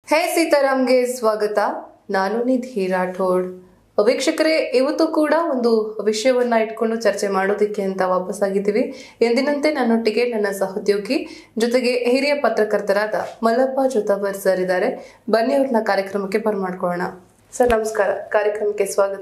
ಹೇ ಸೀತಾರಾಮ್ಗೆ ಸ್ವಾಗತ ನಾನು ನಿಧಿ ರಾಠೋಡ್ ವೀಕ್ಷಕರೇ ಇವತ್ತು ಕೂಡ ಒಂದು ವಿಷಯವನ್ನ ಇಟ್ಕೊಂಡು ಚರ್ಚೆ ಮಾಡೋದಕ್ಕೆ ಅಂತ ವಾಪಸ್ ಆಗಿದ್ದೀವಿ ಎಂದಿನಂತೆ ನನ್ನೊಟ್ಟಿಗೆ ನನ್ನ ಸಹೋದ್ಯೋಗಿ ಜೊತೆಗೆ ಹಿರಿಯ ಪತ್ರಕರ್ತರಾದ ಮಲ್ಲಪ್ಪ ಜೋತಾಬರ್ ಸರ್ ಇದ್ದಾರೆ ಬನ್ನಿ ಅವ್ರನ್ನ ಕಾರ್ಯಕ್ರಮಕ್ಕೆ ಬರ್ಮಾಡ್ಕೊಳ್ಳೋಣ ಸರ್ ನಮಸ್ಕಾರ ಕಾರ್ಯಕ್ರಮಕ್ಕೆ ಸ್ವಾಗತ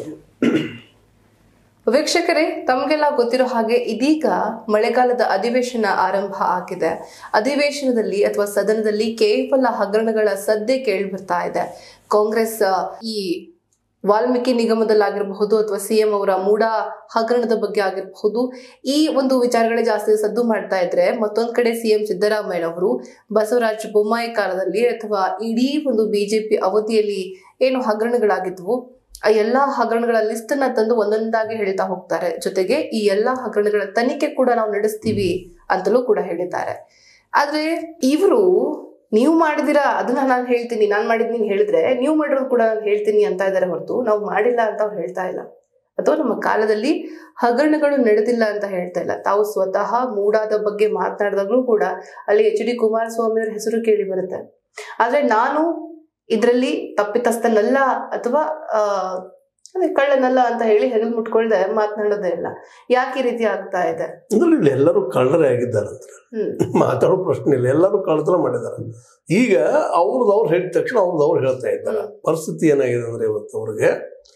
ವೀಕ್ಷಕರೇ ತಮಗೆಲ್ಲ ಗೊತ್ತಿರೋ ಹಾಗೆ ಇದೀಗ ಮಳೆಗಾಲದ ಅಧಿವೇಶನ ಆರಂಭ ಆಗಿದೆ ಅಧಿವೇಶನದಲ್ಲಿ ಅಥವಾ ಸದನದಲ್ಲಿ ಕೇವಲ ಹಗರಣಗಳ ಸದ್ದೆ ಕೇಳಿ ಬರ್ತಾ ಇದೆ ಕಾಂಗ್ರೆಸ್ ಆ, ಈ ವಾಲ್ಮೀಕಿ ನಿಗಮದಲ್ಲಾಗಿರಬಹುದು ಅಥವಾ ಸಿಎಂ ಅವರ ಮೂಡ ಹಗರಣದ ಬಗ್ಗೆ ಆಗಿರಬಹುದು ಈ ಒಂದು ವಿಚಾರಗಳೇ ಜಾಸ್ತಿ ಸದ್ದು ಮಾಡ್ತಾ ಇದ್ರೆ ಮತ್ತೊಂದ್ ಕಡೆ ಸಿಎಂ ಸಿದ್ದರಾಮಯ್ಯನವರು ಬಸವರಾಜ ಬೊಮ್ಮಾಯಿ ಕಾಲದಲ್ಲಿ ಅಥವಾ ಇಡೀ ಒಂದು ಬಿಜೆಪಿ ಅವಧಿಯಲ್ಲಿ ಏನು ಹಗರಣಗಳಾಗಿದ್ವು ಆ ಎಲ್ಲಾ ಹಗರಣಗಳ ಲಿಸ್ಟ್ ಅನ್ನ ತಂದು ಒಂದೊಂದಾಗಿ ಹೇಳ್ತಾ ಹೋಗ್ತಾರೆ ಜೊತೆಗೆ ಈ ಎಲ್ಲಾ ಹಗರಣಗಳ ತನಿಖೆ ಕೂಡ ನಾವು ನಡೆಸ್ತೀವಿ ಅಂತಲೂ ಕೂಡ ಹೇಳಿದ್ದಾರೆ ಆದ್ರೆ ಇವರು ನೀವು ಮಾಡಿದಿರಾ ಅದನ್ನ ನಾನು ಹೇಳ್ತೀನಿ ನಾನು ಮಾಡಿದ್ ನೀನ್ ಹೇಳಿದ್ರೆ ನೀವು ಮಾಡಿರೋದು ಕೂಡ ನಾನು ಹೇಳ್ತೀನಿ ಅಂತ ಇದ್ದಾರೆ ಹೊರತು ನಾವು ಮಾಡಿಲ್ಲ ಅಂತ ಅವ್ರು ಹೇಳ್ತಾ ಇಲ್ಲ ಅಥವಾ ನಮ್ಮ ಕಾಲದಲ್ಲಿ ಹಗರಣಗಳು ನಡೆದಿಲ್ಲ ಅಂತ ಹೇಳ್ತಾ ಇಲ್ಲ ತಾವು ಸ್ವತಃ ಮೂಡಾದ ಬಗ್ಗೆ ಮಾತನಾಡಿದಾಗ್ಲೂ ಕೂಡ ಅಲ್ಲಿ ಎಚ್ ಡಿ ಕುಮಾರಸ್ವಾಮಿ ಅವ್ರ ಹೆಸರು ಕೇಳಿ ಬರುತ್ತೆ ಆದ್ರೆ ನಾನು ಇದರಲ್ಲಿ ತಪ್ಪಿತಸ್ಥನಲ್ಲ ಅಥವಾ ಆ ಅದೇ ಕಳ್ಳನಲ್ಲ ಅಂತ ಹೇಳಿ ಹೆಗಲ್ ಮುಟ್ಕೊಳ್ದೆ ಮಾತನಾಡೋದೇ ಇಲ್ಲ ಯಾಕೆ ಈ ರೀತಿ ಆಗ್ತಾ ಇದೆ ಅಂದ್ರೆ ಇಲ್ಲಿ ಎಲ್ಲರೂ ಕಳ್ಳರೇ ಆಗಿದ್ದಾರೆ ಅಂತ ಹ್ಮ್ ಮಾತಾಡೋ ಪ್ರಶ್ನೆ ಇಲ್ಲ ಎಲ್ಲರೂ ಕಳ್ಳತನ ಮಾಡಿದ್ದಾರೆ ಈಗ ಅವ್ರದ್ದು ಅವ್ರು ಹೇಳಿದ ತಕ್ಷಣ ಅವ್ರದ್ದು ಅವ್ರು ಹೇಳ್ತಾ ಇದ್ದಾರೆ ಪರಿಸ್ಥಿತಿ ಏನಾಗಿದೆ ಅಂದ್ರೆ ಇವತ್ತು ಅವ್ರಿಗೆ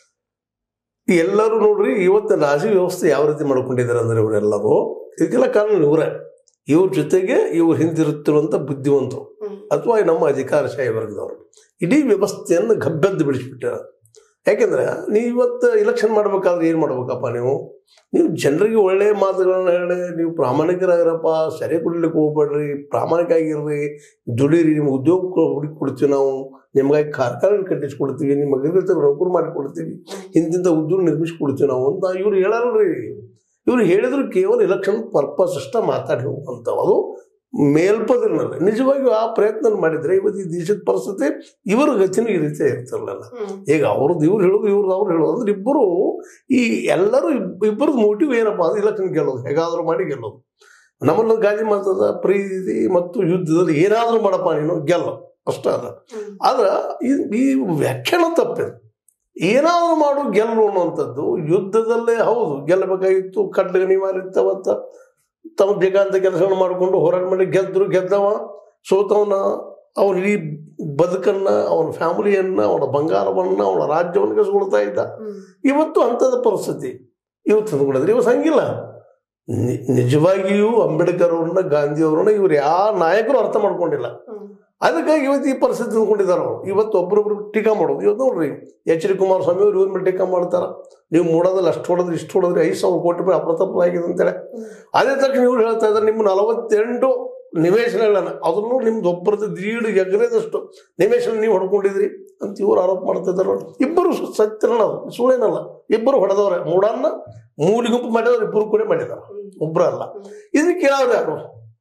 ಎಲ್ಲರೂ ನೋಡ್ರಿ ಇವತ್ತು ರಾಜಿ ವ್ಯವಸ್ಥೆ ಯಾವ ರೀತಿ ಮಾಡ್ಕೊಂಡಿದ್ದಾರೆ ಅಂದ್ರೆ ಇವರೆಲ್ಲರೂ ಇದಕ್ಕೆಲ್ಲ ಕಾರಣ ಇವರೇ ಇವ್ರ ಜೊತೆಗೆ ಇವ್ರು ಹಿಂದಿರುತ್ತಿರುವಂತ ಬುದ್ಧಿವಂತರು ಹ್ಮ್ ಅಥವಾ ನಮ್ಮ ಅಧಿಕಾರಶಾಹಿ ವರ್ಗದವರು ಇಡೀ ವ್ಯವಸ್ಥೆಯನ್ನು ಗಬ್ಬೆದ್ದು ಬಿಡಿಸ್ಬಿಟ್ಟಾರ ಯಾಕೆಂದ್ರೆ ನೀವು ಇವತ್ತು ಇಲೆಕ್ಷನ್ ಮಾಡ್ಬೇಕಾದ್ರೆ ಏನು ಮಾಡ್ಬೇಕಪ್ಪ ನೀವು ನೀವು ಜನರಿಗೆ ಒಳ್ಳೆ ಮಾತುಗಳನ್ನ ಹೇಳಿ ನೀವು ಪ್ರಾಮಾಣಿಕರಾಗಿರಪ್ಪ ಸರಿ ಕುಡ್ಲಿಕ್ಕೆ ಹೋಗ್ಬೇಡ್ರಿ ಪ್ರಾಮಾಣಿಕ ಆಗಿರ್ರಿ ದುಡೀರಿ ನಿಮ್ಗೆ ಉದ್ಯೋಗ ಕೊ- ಹುಡುಕಿ ಕೊಡ್ತೀವಿ ನಾವು ನಿಮ್ಗಾಗಿ ಕಾರ್ಖಾನೆ ಕಟ್ಟಿಸ್ಕೊಡ್ತೀವಿ ನಿಮ್ಮ ಅಗ್ರಿಕಲ್ಚರ್ ನೌಕರು ಮಾಡಿ ಕೊಡ್ತೀವಿ ಇಂತಿಂಥ ಉದ್ಯೋಗ ನಿರ್ಮಿಸ್ಕೊಡ್ತೀವಿ ನಾವು ಅಂತ ಇವ್ರು ಹೇಳಲ್ರಿ ಇವ್ರು ಹೇಳಿದ್ರು ಕೇವಲ ಇಲೆಕ್ಷನ್ ಪರ್ಪಸ್ ಅಷ್ಟ ಮಾತಾಡಿ ಹೋಗುವಂಥವು ಅದು ಮೇಲ್ಪದಿರಲ್ಲ ನಿಜವಾಗಿಯೂ ಆ ಪ್ರಯತ್ನ ಮಾಡಿದ್ರೆ ಇವತ್ತು ಈ ದೇಶದ ಪರಿಸ್ಥಿತಿ ಇವರ ಗತಿನೂ ಈ ರೀತಿ ಇರ್ತಿರ್ಲಿಲ್ಲ ಹ್ಮ್ ಈಗ ಅವ್ರದ್ದು ಇವ್ರು ಹೇಳೋದು ಇವ್ರದ್ದು ಅವ್ರು ಹೇಳೋದು ಅಂದ್ರೆ ಇಬ್ಬರು ಈ ಎಲ್ಲರೂ ಇಬ್- ಇಬ್ಬರದ್ದು ಮೋಟಿವ್ ಏನಪ್ಪ ಅಂದ್ರೆ ಇಲೆಕ್ಷನ್ ಗೆಲ್ಲೋದು ಹೇಗಾದ್ರೂ ಮಾಡಿ ಗೆಲ್ಲೋದು ನಮ್ಮಲ್ಲಿ ಒಂದು ಗಾದಿ ಮಾತದ ಪ್ರೀತಿ ಮತ್ತು ಯುದ್ಧದಲ್ಲಿ ಏನಾದರೂ ಮಾಡಪ್ಪ ನೀನು ಗೆಲ್ಲ ಅಷ್ಟ ಅಲ್ಲ ಹ್ಮ್ ಆದ್ರೆ ಈ- ಈ ವ್ಯಾಖ್ಯಾನ ತಪ್ಪಿದೆ ಏನಾದರೂ ಮಾಡು ಗೆಲ್ಲು ಅನ್ನುವಂಥದ್ದು ಯುದ್ಧದಲ್ಲೇ ಹೌದು ಗೆಲ್ಲಬೇಕಾಗಿತ್ತು ಕಡ್ಲಗಣಿ ಮಾರಿತ್ತವತ್ತ ತಮ್ಮ ಬೇಕಾದಂಥ ಕೆಲಸಗಳನ್ನ ಮಾಡಿಕೊಂಡು ಹೋರಾಟ ಮಾಡಿ ಗೆದ್ದರು ಗೆದ್ದವ ಸೋತವನ ಅವನ ಇಡೀ ಬದುಕನ್ನ ಅವನ ಫ್ಯಾಮಿಲಿಯನ್ನ ಅವನ ಬಂಗಾರವನ್ನ ಅವನ ರಾಜ್ಯವನ್ನು ಕಸ್ಕೊಳ್ತಾ ಇದ್ದ ಹ್ಮ್ ಇವತ್ತು ಅಂಥದ್ದು ಪರಿಸ್ಥಿತಿ ಇವತ್ತು ತಂದುಕೊಂಡಿದ್ರೆ ಇವತ್ತು ಹಂಗಿಲ್ಲ ನಿ- ನಿಜವಾಗಿಯೂ ಅಂಬೇಡ್ಕರ್ ಅವ್ರನ್ನ ಗಾಂಧಿ ಅವ್ರನ್ನ ಇವ್ರು ಯಾವ ನಾಯಕರು ಅರ್ಥ ಮಾಡ್ಕೊಂಡಿಲ್ಲ ಹ್ಮ್ ಅದಕ್ಕಾಗಿ ಇವತ್ತು ಈ ಪರಿಸ್ಥಿತಿ ತಂದ್ಕೊಂಡಿದ್ದಾರೆ ಅವರು ಇವತ್ತು ಒಬ್ಬರೊಬ್ರು ಟೀಕಾ ಮಾಡೋದು ಇವತ್ತು ನೋಡ್ರಿ ಎಚ್ ಡಿ ಕುಮಾರಸ್ವಾಮಿ ಅವ್ರು ಇವ್ರ ಮೇಲೆ ಟೀಕಾ ಮಾಡ್ತಾರ ನೀವು ಮೂಡೋದಲ್ಲಿ ಅಷ್ಟು ಹೊಡೆದ್ರೆ ಇಷ್ಟು ಹೊಡೆದ್ರೆ ಐದು ಸಾವಿರ ಕೋಟಿ ರೂಪಾಯಿ ಅಪ್ರತಪ್ಪ ಆಗಿದೆ ಅಂತೇಳಿ ಹ್ಮ್ ಅದೇ ತಕ್ಷಣ ಇವ್ರು ಹೇಳ್ತಾ ಇದ್ದಾರೆ ನಿಮ್ಮ ನಲವತ್ತೆಂಟು ನಿವೇಶನಗಳನ್ನ ಅದರಲ್ಲೂ ನಿಮ್ದು ಒಬ್ಬರದ್ದು ದೀಡ್ ಎಗರೇದಷ್ಟು ನಿವೇಶನ ನೀವು ಹೊಡ್ಕೊಂಡಿದ್ರಿ ಅಂತ ಇವ್ರು ಆರೋಪ ಮಾಡ್ತಾ ಇದ್ದಾರೆ ನೋಡಿ. ಇಬ್ಬರು ಸತ್ಯನಲ್ಲ ಅದು, ಸುಳ್ಳೇನಲ್ಲ ಇಬ್ಬರು ಹೊಡೆದವ್ರೆ ಮೂಡನ್ನ ಮೂಲಿ ಗುಂಪು ಮಾಡಿದವ್ರು ಇಬ್ಬರು ಕೂಡ ಮಾಡಿದಾರೆ ಹ್ಮ್ ಒಬ್ರು ಅಲ್ಲ ಇದನ್ನ ಕೇಳೋರು ಯಾರು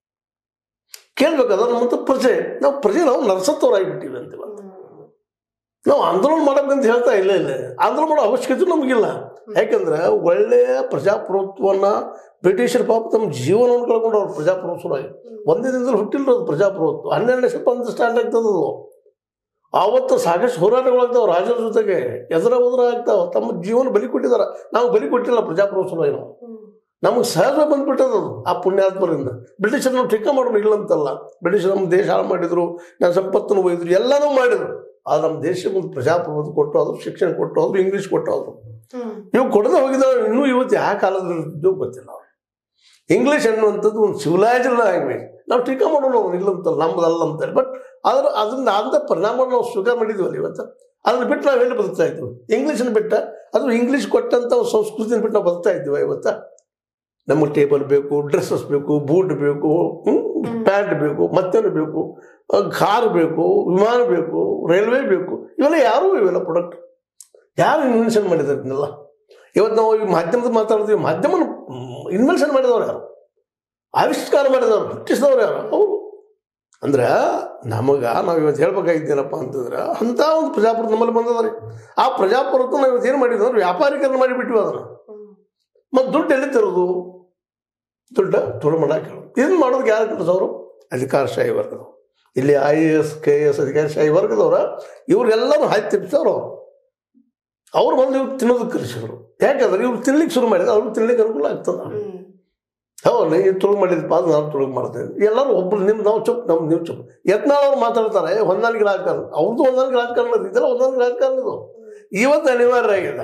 ಕೇಳ್ಬೇಕಾದ್ರೆ ನಮ್ಮಂತ ಪ್ರಜೆ ನಾವು ಪ್ರಜೆ ನಾವು ನರಸತ್ತವರಾಗಿಬಿಟ್ಟಿವಿ ಅಂತೀವ ನಾವು ಆಂದೋಲನ ಮಾಡಬೇಕಂತ ಹೇಳ್ತಾ ಇಲ್ಲ ಇಲ್ಲ ಆಂದೋಲನ ಮಾಡೋ ಅವಶ್ಯಕತೆ ನಮಗಿಲ್ಲ ಯಾಕಂದ್ರೆ ಒಳ್ಳೆಯ ಪ್ರಜಾಪ್ರಭುತ್ವವನ್ನ ಬ್ರಿಟಿಷರು ಪಾಪ ತಮ್ಮ ಜೀವನವನ್ನು ಕಳ್ಕೊಂಡವ್ರು ಪ್ರಜಾಪ್ರಭುತ್ವವಾಗಿ ಒಂದೇ ದಿನದಲ್ಲಿ ಹುಟ್ಟಿಲ್ಲ ಅದು ಪ್ರಜಾಪ್ರಭುತ್ವ ಹನ್ನೆರಡನೇ ಶತಮಾನದ ಸ್ಟಾರ್ಟ್ ಆಗ್ತದೆ ಅದು ಆವತ್ತು ಸಾಕಷ್ಟು ಹೋರಾಟಗಳಾಗ್ತಾವ ರಾಜರ ಜೊತೆಗೆ ಎದುರ ಉದುರ ಆಗ್ತಾವ ತಮ್ಮ ಜೀವನ ಬಲಿ ಕೊಟ್ಟಿದ್ದಾರೆ ನಾವು ಬಲಿ ಕೊಟ್ಟಿಲ್ಲ ಪ್ರಜಾಪ್ರಭುತ್ವವಾಗಿ ನಾವು ನಮಗೆ ಸಹಜ ಬಂದ್ಬಿಟ್ಟದ ಅದು ಆ ಪುಣ್ಯಾತ್ಮರಿಂದ ಬ್ರಿಟಿಷರು ನಾವು ಟೀಕಾ ಮಾಡೋಣ ಇಲ್ಲ ಅಂತಲ್ಲ ಬ್ರಿಟಿಷರು ನಮ್ಮ ದೇಶ ಹಾಳು ಮಾಡಿದ್ರು ನನ್ನ ಸಂಪತ್ತನ್ನು ಒಯ್ದ್ರು ಎಲ್ಲನೂ ಮಾಡಿದ್ರು ಆದ್ರೆ ನಮ್ಮ ದೇಶ ಒಂದು ಪ್ರಜಾಪ್ರಭುತ್ವ ಕೊಟ್ಟು ಹೋದ್ರು ಶಿಕ್ಷಣ ಕೊಟ್ಟು ಹೋದ್ರು ಇಂಗ್ಲೀಷ್ ಕೊಟ್ಟು ಹೋದ್ರು ಹ್ಮ್ ಇವು ಕೊಡದೆ ಹೋಗಿದ್ದಾರೆ ಇನ್ನೂ ಇವತ್ತು ಯಾವ ಕಾಲದಲ್ಲಿ ಗೊತ್ತಿಲ್ಲ ಇಂಗ್ಲೀಷ್ ಅನ್ನುವಂಥದ್ದು ಒಂದು ಸಿವಿಲೈಸ್ಡ್ ಲ್ಯಾಂಗ್ವೇಜ್ ನಾವು ಟೀಕಾ ಮಾಡೋಣ ಅವ್ರು ಇಲ್ಲ ಅಂತಲ್ಲ ನಮ್ಮದಲ್ಲ ಅಂತೇಳಿ ಬಟ್ ಆದ್ರೆ ಅದನ್ನ ಅಂತ ಪರಿಣಾಮ ನಾವು ಸ್ವೀಕಾರ ಮಾಡಿದ್ವಲ್ಲ ಇವತ್ತು ಅದನ್ನ ಬಿಟ್ಟು ನಾವು ಎಲ್ಲಿ ಬದುಕ್ತಾ ಇದ್ವಿ ಇಂಗ್ಲೀಷನ್ನು ಬಿಟ್ಟ ಅದು ಇಂಗ್ಲೀಷ್ ಕೊಟ್ಟಂಥ ಒಂದು ಸಂಸ್ಕೃತಿನ ಬಿಟ್ಟು ನಾವು ಬದುಕ್ತಾ ಇದ್ದೀವಿ ಇವತ್ತು ನಮಗೆ ಟೇಬಲ್ ಬೇಕು ಡ್ರೆಸ್ಸಸ್ ಬೇಕು ಬೂಟ್ ಬೇಕು ಪ್ಯಾಂಟ್ ಬೇಕು ಮತ್ತೇನು ಬೇಕು ಕಾರ್ ಬೇಕು ವಿಮಾನ ಬೇಕು ರೈಲ್ವೆ ಬೇಕು ಇವೆಲ್ಲ ಯಾರೂ ಇವೆಲ್ಲ ಪ್ರಾಡಕ್ಟ್ ಯಾರು ಇನ್ವೆನ್ಷನ್ ಮಾಡಿದ್ದಾರೆ ಇದನ್ನೆಲ್ಲ ಇವತ್ತು ನಾವು ಈ ಮಾಧ್ಯಮದ ಮಾತಾಡ್ತೀವಿ ಮಾಧ್ಯಮನ ಇನ್ವೆನ್ಷನ್ ಮಾಡಿದವ್ರು ಯಾರು ಆವಿಷ್ಕಾರ ಮಾಡಿದವರು ಹುಟ್ಟಿಸಿದವ್ರು ಯಾರು ಅವರು ಅಂದ್ರೆ ನಮಗ ನಾವು ಇವತ್ತು ಹೇಳ್ಬೇಕಾಗಿದ್ದೇನಪ್ಪ ಅಂತಂದ್ರೆ ಅಂಥ ಒಂದು ಪ್ರಜಾಪ್ರಭುತ್ವ ನಮ್ಮಲ್ಲಿ ಬಂದದ್ರಿ ಆ ಪ್ರಜಾಪ್ರಭುತ್ವ ನಾವು ಇವತ್ತು ಏನು ಮಾಡಿದ್ವಿ ಅಂದ್ರೆ ವ್ಯಾಪಾರೀಕರಣ ಮಾಡಿಬಿಟ್ವಿ ಅದನ್ನು ಮತ್ತು ದುಡ್ಡು ಎಲ್ಲಿ ತರೋದು ದುಡ್ಡ ತುಳು ಮಾಡಕ್ಕೆ ಹೇಳೋದು ಇದನ್ನು ಮಾಡೋದಕ್ಕೆ ಯಾರು ಕೆಲಸವರು ಅಧಿಕಾರಶಾಹಿ ವರ್ಗದವರು ಇಲ್ಲಿ I A S K A S ಅಧಿಕಾರಿ ಶಾಹಿ ವರ್ಗದವ್ರ ಇವ್ರಿಗೆಲ್ಲರೂ ಹಾಕಿ ತಿಪ್ಪಿಸೋರು ಅವರು ಅವ್ರು ಬಂದು ಇವ್ರು ತಿನ್ನೋದಕ್ಕೆ ಕಲಿಸಿದ್ರು ಯಾಕಂದ್ರೆ ಇವ್ರು ತಿನ್ಲಿಕ್ಕೆ ಶುರು ಮಾಡಿದ್ರೆ ಅವ್ರು ತಿನ್ಲಿಕ್ಕೆ ಅನುಕೂಲ ಆಗ್ತದ ಹ್ಮ್ ಹೌದು ನೀವು ತುಳುಗು ಮಾಡಿದಪ್ಪ ಅದು ನಾನು ತುಳುಗು ಮಾಡ್ತೇವೆ ಎಲ್ಲರೂ ಒಬ್ರು ನಿಮ್ಮ ನಾವು ಚುಪ್ ನಮ್ಮ ನೀವು ಚುಪ್ ಯತ್ನಾಳ್ ಅವ್ರು ಮಾತಾಡ್ತಾರೆ ಹೊಂದಾಣಿಕೆ ರಾಜಕಾರಣ ಅವ್ರದ್ದು ಹೊಂದಾಣಿಕೆ ರಾಜಕಾರಣ ಇದೆಲ್ಲ ಹೊಂದಾಣಿಕೆ ರಾಜಕಾರಣ ಇದು ಇವತ್ತು ಅನಿವಾರ್ಯ ಆಗಿದೆ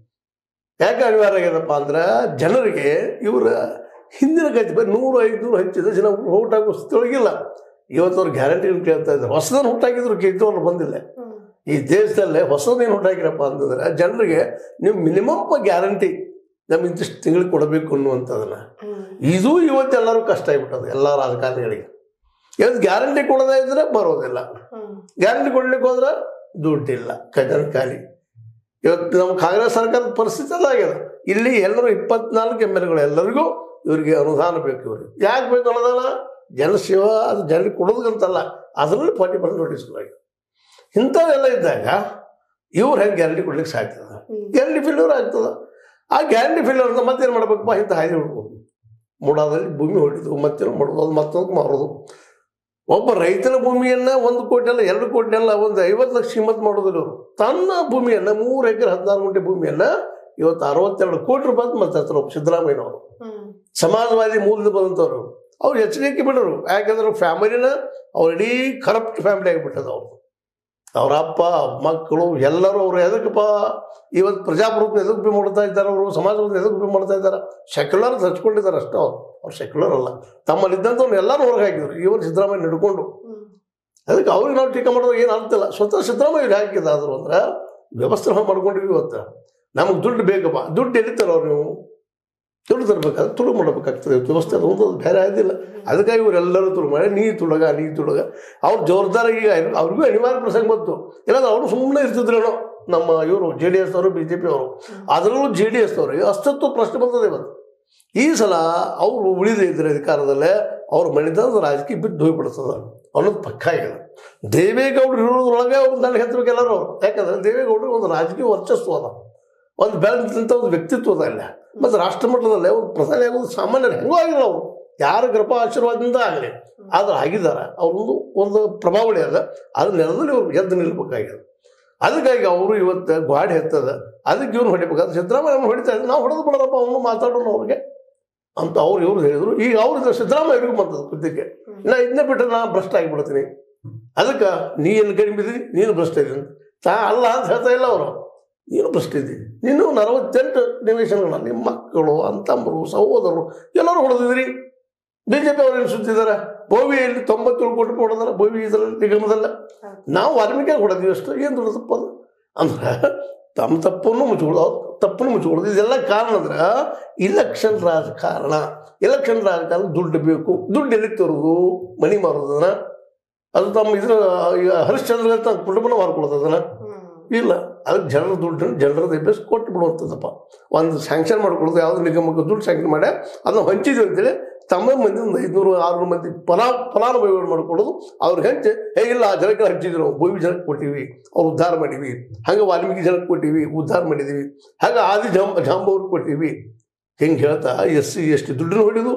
ಯಾಕೆ ಅನಿವಾರ್ಯ ಆಗ್ಯದಪ್ಪ ಅಂದ್ರೆ ಜನರಿಗೆ ಇವರ ಹಿಂದಿನ ಗತಿ ಬರೀ ನೂರು ಐದುನೂರು ಹಚ್ಚಿದ ಜನ ಊಟ ಹಾಕೋ ಸ್ಥಿತಿಯೊಳಗಿಲ್ಲ ಇವತ್ತು ಅವ್ರು ಗ್ಯಾರಂಟಿಗಳು ಕೇಳ್ತಾ ಇದ್ದಾರೆ ಹೊಸದನ್ನು ಹುಟ್ಟಾಕಿದ್ರು ಕೇಳ್ತವ್ರು ಬಂದಿಲ್ಲ ಹ್ಮ್ ಈ ದೇಶದಲ್ಲೇ ಹೊಸದೇನು ಹುಟ್ಟಾಕಿರಪ್ಪ ಅಂತಂದ್ರೆ ಜನರಿಗೆ ನೀವು ಮಿನಿಮಮ್ ಗ್ಯಾರಂಟಿ ನಮ್ಗೆ ಇಂತಿಷ್ಟು ತಿಂಗಳಿಗೆ ಕೊಡಬೇಕು ಅನ್ನುವಂಥದ್ದನ್ನ ಹ್ಮ್ ಇದು ಇವತ್ತೆಲ್ಲರೂ ಕಷ್ಟ ಆಗಿಬಿಟ್ಟದು ಎಲ್ಲ ರಾಜಕಾರಣಿಗಳಿಗೆ ಇವತ್ತು ಗ್ಯಾರಂಟಿ ಕೊಡದೇ ಇದ್ರೆ ಬರೋದಿಲ್ಲ ಹ್ಮ್ ಗ್ಯಾರಂಟಿ ಕೊಡ್ಲಿಕ್ಕೆ ಹೋದ್ರೆ ದುಡ್ಡಿಲ್ಲ ಖಜಾನೆ ಖಾಲಿ ಇವತ್ತು ನಮ್ಮ ಕಾಂಗ್ರೆಸ್ ಸರ್ಕಾರದ ಪರಿಸ್ಥಿತಿ ಅದಾಗ್ಯದ ಇಲ್ಲಿ ಎಲ್ಲರೂ ಇಪ್ಪತ್ನಾಲ್ಕು ಎಮ್ ಎಲ್ ಗಳು ಎಲ್ಲರಿಗೂ ಇವರಿಗೆ ಅನುದಾನ ಬೇಕು ಇವ್ರಿಗೆ ಯಾಕೆ ಬೇಕು ಅನುದಾನ ಜನಸೇವಾ ಅದು ಜನರಿಗೆ ಕೊಡೋದಕ್ಕಂತಲ್ಲ ಅದರಲ್ಲಿ ಫಾರ್ಟಿ ಪರ್ಸೆಂಟ್ ನೋಟಿಸ್ಗಳಾಗಿದೆ ಇಂಥವೆಲ್ಲ ಇದ್ದಾಗ ಇವ್ರು ಹೆಂಗೆ ಗ್ಯಾರಂಟಿ ಕೊಡ್ಲಿಕ್ಕೆ ಸಾಧ್ತದ ಹ್ಮ್ ಗ್ಯಾರಂಟಿ ಫೇಲ್ಯೂರ್ ಆಗ್ತದ ಆ ಗ್ಯಾರಂಟಿ ಫೇಲ್ಯೂರ್ ಅಂತ ಮತ್ತೇನು ಮಾಡ್ಬೇಕಪ್ಪ ಇಂಥ ಹಾದಿ ಹುಡ್ಬೋದು ಮೂಡಾದಲ್ಲಿ ಭೂಮಿ ಹೊಡಿದು ಮತ್ತೇನು ಮಾಡೋದು ಅದು ಮತ್ತೊಂದು ಮಾರೋದು ಒಬ್ಬ ರೈತನ ಭೂಮಿಯನ್ನ ಒಂದು ಕೋಟಿ ಅಲ್ಲ ಎರಡು ಕೋಟಿ ಅಲ್ಲ ಒಂದು ಐವತ್ತು ಲಕ್ಷ ಕಿಮ್ಮತ್ ಮಾಡೋದಿಲ್ಲ ಅವರು ತನ್ನ ಭೂಮಿಯನ್ನ ಮೂರು ಎಕರೆ ಹದಿನಾರು ಗುಂಟೆ ಭೂಮಿಯನ್ನ ಇವತ್ತು ಅರವತ್ತೆರಡು ಕೋಟಿ ರೂಪಾಯಿ ಮಾತಾಡ್ತಾರೆ ಒಬ್ಬ ಸಿದ್ದರಾಮಯ್ಯನವರು ಹ್ಮ್ ಸಮಾಜವಾದಿ ಮೂಲದ ಬಂದಂಥವ್ರು ಅವ್ರು ಎಚ್ಚರಿಕೆ ಬಿಡೋರು ಯಾಕಂದ್ರೆ ಫ್ಯಾಮಿಲಿನ ಅವ್ರ ಇಡೀ ಕರಪ್ಟ್ ಫ್ಯಾಮಿಲಿ ಆಗಿಬಿಟ್ಟದ ಅವ್ರು ಅವ್ರ ಅಪ್ಪ ಮಕ್ಕಳು ಎಲ್ಲರೂ ಅವ್ರು ಎದಕ್ಕಪ್ಪ ಇವತ್ತು ಪ್ರಜಾಪ್ರಭುತ್ವ ಎದಕ್ಕೆ ಉಪಯೋಗ ಮಾಡ್ತಾ ಇದ್ದಾರೆ ಅವರು ಸಮಾಜವನ್ನು ಎದಕ್ಕೆ ಉಪಯೋಗ ಮಾಡ್ತಾ ಇದ್ದಾರೆ ಸೆಕ್ಯುಲರ್ ಹಚ್ಕೊಂಡಿದ್ದಾರೆ ಅಷ್ಟೇ ಅವ್ರು ಅವ್ರು ಸೆಕ್ಯುಲರ್ ಅಲ್ಲ ತಮ್ಮಲ್ಲಿದ್ದಂಥವ್ರು ಎಲ್ಲರೂ ಹೊರಗೆ ಹಾಕಿದ್ರು ಇವರು ಸಿದ್ದರಾಮಯ್ಯ ನಡ್ಕೊಂಡು ಹ್ಮ್ ಅದಕ್ಕೆ ಅವ್ರಿಗೆ ನಾವು ಟೀಕೆ ಮಾಡೋದು ಏನು ಅರ್ಥಿಲ್ಲ ಸ್ವತಃ ಸಿದ್ದರಾಮಯ್ಯ ಹಾಕಿದ ಆದ್ರು ಅಂದ್ರೆ ವ್ಯವಸ್ಥೆ ನಾವು ಮಾಡ್ಕೊಂಡಿವಿ ಇವತ್ತು ನಮಗೆ ದುಡ್ಡು ಬೇಕಪ್ಪ ದುಡ್ಡು ಎಲ್ಲಿತ್ತಾರ ಅವ್ರು ನೀವು ದುಡ್ಡು ತರಬೇಕಾದ್ರೆ ತುಳು ಮಾಡಬೇಕಾಗ್ತದೆ ವ್ಯವಸ್ಥೆ ಅದು ಒಂದು ಬೇರೆ ಆಗೋದಿಲ್ಲ ಅದಕ್ಕಾಗಿ ಇವರೆಲ್ಲರೂ ತುಳು ಮಾಡಿ ನೀ ತುಳುಗ ನೀ ತುಳುಗ ಅವ್ರು ಜೋರ್ದಾರ ಈಗ ಅವ್ರಿಗೂ ಅನಿವಾರ್ಯ ಪ್ರಸಂಗ ಬಂತು ಇಲ್ಲಾಂದ್ರೆ ಅವರು ಸುಮ್ಮನೆ ಇರ್ತಿದ್ರೇನೋ ನಮ್ಮ ಇವರು ಜೆ ಡಿ ಎಸ್ ಅವರು ಬಿ ಜೆ ಪಿ ಅವರು ಅದರಲ್ಲೂ ಜೆ ಡಿ ಎಸ್ ಅವರು ಅಸ್ತಿತ್ವ ಪ್ರಶ್ನೆ ಬರ್ತದೆ ಇವತ್ತು ಈ ಸಲ ಅವರು ಉಳಿದೇ ಇದ್ರೆ ಅಧಿಕಾರದಲ್ಲೇ ಅವ್ರ ಮಣಿತನದ ರಾಜಕೀಯ ಬಿದ್ದು ಹೋಗ್ಬಿಡ್ತದ ಅನ್ನೋದು ಪಕ್ಕ ಆಗಿದೆ ದೇವೇಗೌಡರು ಇರೋದ್ರೊಳಗೆ ಅವ್ರು ದಂಡ ಹೆತ್ತಬೇಕು ಎಲ್ಲರೂ ಅವ್ರು ಯಾಕಂದ್ರೆ ದೇವೇಗೌಡರಿಗೆ ಒಂದು ರಾಜಕೀಯ ವರ್ಚಸ್ವ ಅದ ಒಂದು ಬೆಳೆದಂಥ ಒಂದು ವ್ಯಕ್ತಿತ್ವ ಅದ ಇಲ್ಲ ಮತ್ತು ರಾಷ್ಟ್ರ ಮಟ್ಟದಲ್ಲೇ ಒಂದು ಪ್ರಧಾನಿ ಆಗೋದು ಸಾಮಾನ್ಯರು ಹೆಂಗೂ ಆಗಿಲ್ಲ ಅವರು ಯಾರ ಕೃಪಾ ಆಶೀರ್ವಾದದಿಂದ ಆಗಲಿ ಆದ್ರೆ ಆಗಿದ್ದಾರೆ ಅವ್ರೊಂದು ಒಂದು ಪ್ರಭಾವಳಿ ಅದ ಅದ್ರ ನೆಲದಲ್ಲಿ ಅವ್ರು ಎದ್ದು ನಿಲ್ಬೇಕಾಗ್ಯದ ಅದಕ್ಕಾಗಿ ಅವರು ಇವತ್ತು ಗಾಡಿ ಎತ್ತದ ಅದಕ್ಕೆ ಇವ್ನು ಹೊಡಿಬೇಕಾದ್ರೆ ಸಿದ್ದರಾಮಯ್ಯ ಹೊಡಿತಾ ಇದ್ರು ನಾವು ಹೊಡೆದು ಬಿಡೋದಪ್ಪ ಅವನು ಮಾತಾಡೋಣ ಅವ್ರಿಗೆ ಅಂತ ಅವ್ರು ಇವ್ರು ಹೇಳಿದ್ರು ಈಗ ಅವ್ರು ಸಿದ್ದರಾಮಯ್ಯ ಇವ್ರಿಗೆ ಬಂತದ ಕೃತ್ಯಕ್ಕೆ ನಾ ಇದನ್ನೇ ಬಿಟ್ಟರೆ ನಾ ಭ್ರಷ್ಟ ಆಗಿಬಿಡ್ತೀನಿ ಅದಕ್ಕೆ ನೀ ಏನು ಕಡಿಮೆ ಇದ್ದೀನಿ ನೀನು ಭ್ರಷ್ಟ ಇದ್ದೀನಿ ತಾ ಅಲ್ಲ ಅಂತ ಹೇಳ್ತಾ ಇಲ್ಲ ಅವರು ನೀನು ಭ್ರಷ್ಟ ಇದ್ದೀನಿ ನೀನು ನಲವತ್ತೆಂಟು ನಿವೇಶನಗಳ ನಿಮ್ಮ ಮಕ್ಕಳು ಅಂತಮ್ಮರು ಸಹೋದರರು ಎಲ್ಲರೂ ಹೊಡೆದಿದ್ದೀರಿ ಬಿ ಜೆ ಪಿ ಅವ್ರು ಏನು ಸುತ್ತಿದ್ದಾರೆ ಬೋವಿಯಲ್ಲಿ ತೊಂಬತ್ತೇಳು ಕೋಟಿ ರೂಪಾಯಿ ಹೊಡೆದಾರ ಬೋವಿ ಇದರಲ್ಲಿ ನಿಗಮದಲ್ಲ ಹೌದು. ನಾವು ವಾಲ್ಮೀಕಿ ಹೊಡೆದಿವಿ ಅಷ್ಟು ಏನು ದೊಡ್ಡ ತಪ್ಪದು ಅಂದ್ರೆ ತಮ್ಮ ತಪ್ಪನ್ನು ಮುಚ್ಕೊಳ್ಳೋದು ಅವ್ರ ತಪ್ಪನ್ನು ಮುಚ್ಕೊಳ್ಳೋದು ಇದೆಲ್ಲ ಕಾರಣ ಅಂದ್ರೆ ಇಲೆಕ್ಷನ್ ರಾಜಕಾರಣ ಇಲೆಕ್ಷನ್ ರಾಜಕಾರಣ ದುಡ್ಡು ಬೇಕು ದುಡ್ಡು ಎಲ್ಲಿ ತರೋದು ಮನಿ ಮಾರೋದನ್ನ ಅದು ತಮ್ಮ ಇದ್ರ ಈಗ ಹರಿಶ್ಚಂದ್ರ ತನ್ನ ಕುಟುಂಬನ ಮಾರ್ಕೊಳ್ಳೋದು ಅದನ್ನ ಹ್ಮ್ ಇಲ್ಲ ಅದಕ್ಕೆ ಜನರ ದುಡ್ಡು ಜನರದ ಎಬ್ಬೆಸ್ ಕೊಟ್ಟು ಬಿಡುವಂಥದ್ದಪ್ಪ ಒಂದು ಸ್ಯಾಂಕ್ಷನ್ ಮಾಡ್ಕೊಳ್ಳೋದು ಯಾವುದೋ ನಿಗಮಕ್ಕೆ ದುಡ್ಡು ಸ್ಯಾಂಕ್ಷನ್ ಮಾಡಿ ಅದನ್ನ ಹಂಚಿದ್ವಿ ಅಂತೇಳಿ ತಮ್ಮ ಮಂದಿ ಒಂದು ಐದುನೂರು ಆರುನೂರು ಮಂದಿ ಫಲಾ ಫಲಾನುಭವಿಗಳು ಮಾಡ್ಕೊಳ್ಳೋದು ಅವ್ರಿಗೆ ಹಂಚಿ ಹೇ ಇಲ್ಲ ಆ ಜನಕ್ಕೆ ಹಂಚಿದ್ರು ನಾವು ಭೂಮಿ ಜನಕ್ಕೆ ಕೊಟ್ಟಿವಿ ಅವ್ರು ಉದ್ಧಾರ ಮಾಡೀವಿ ಹಂಗೆ ವಾಲ್ಮೀಕಿ ಜನಕ್ಕೆ ಕೊಟ್ಟಿವಿ ಉದ್ಧಾರ ಮಾಡಿದ್ದೀವಿ ಹಾಗೆ ಆದಿ ಜಾಂಬ ಜಾಂಬವ್ರಿಗೆ ಕೊಟ್ಟಿವಿ ಹಿಂಗೆ ಹೇಳ್ತಾ ಎಸ್ ಸಿ ಎಸ್ ಟಿ ದುಡ್ಡನ್ನು ಹೊಡಿದು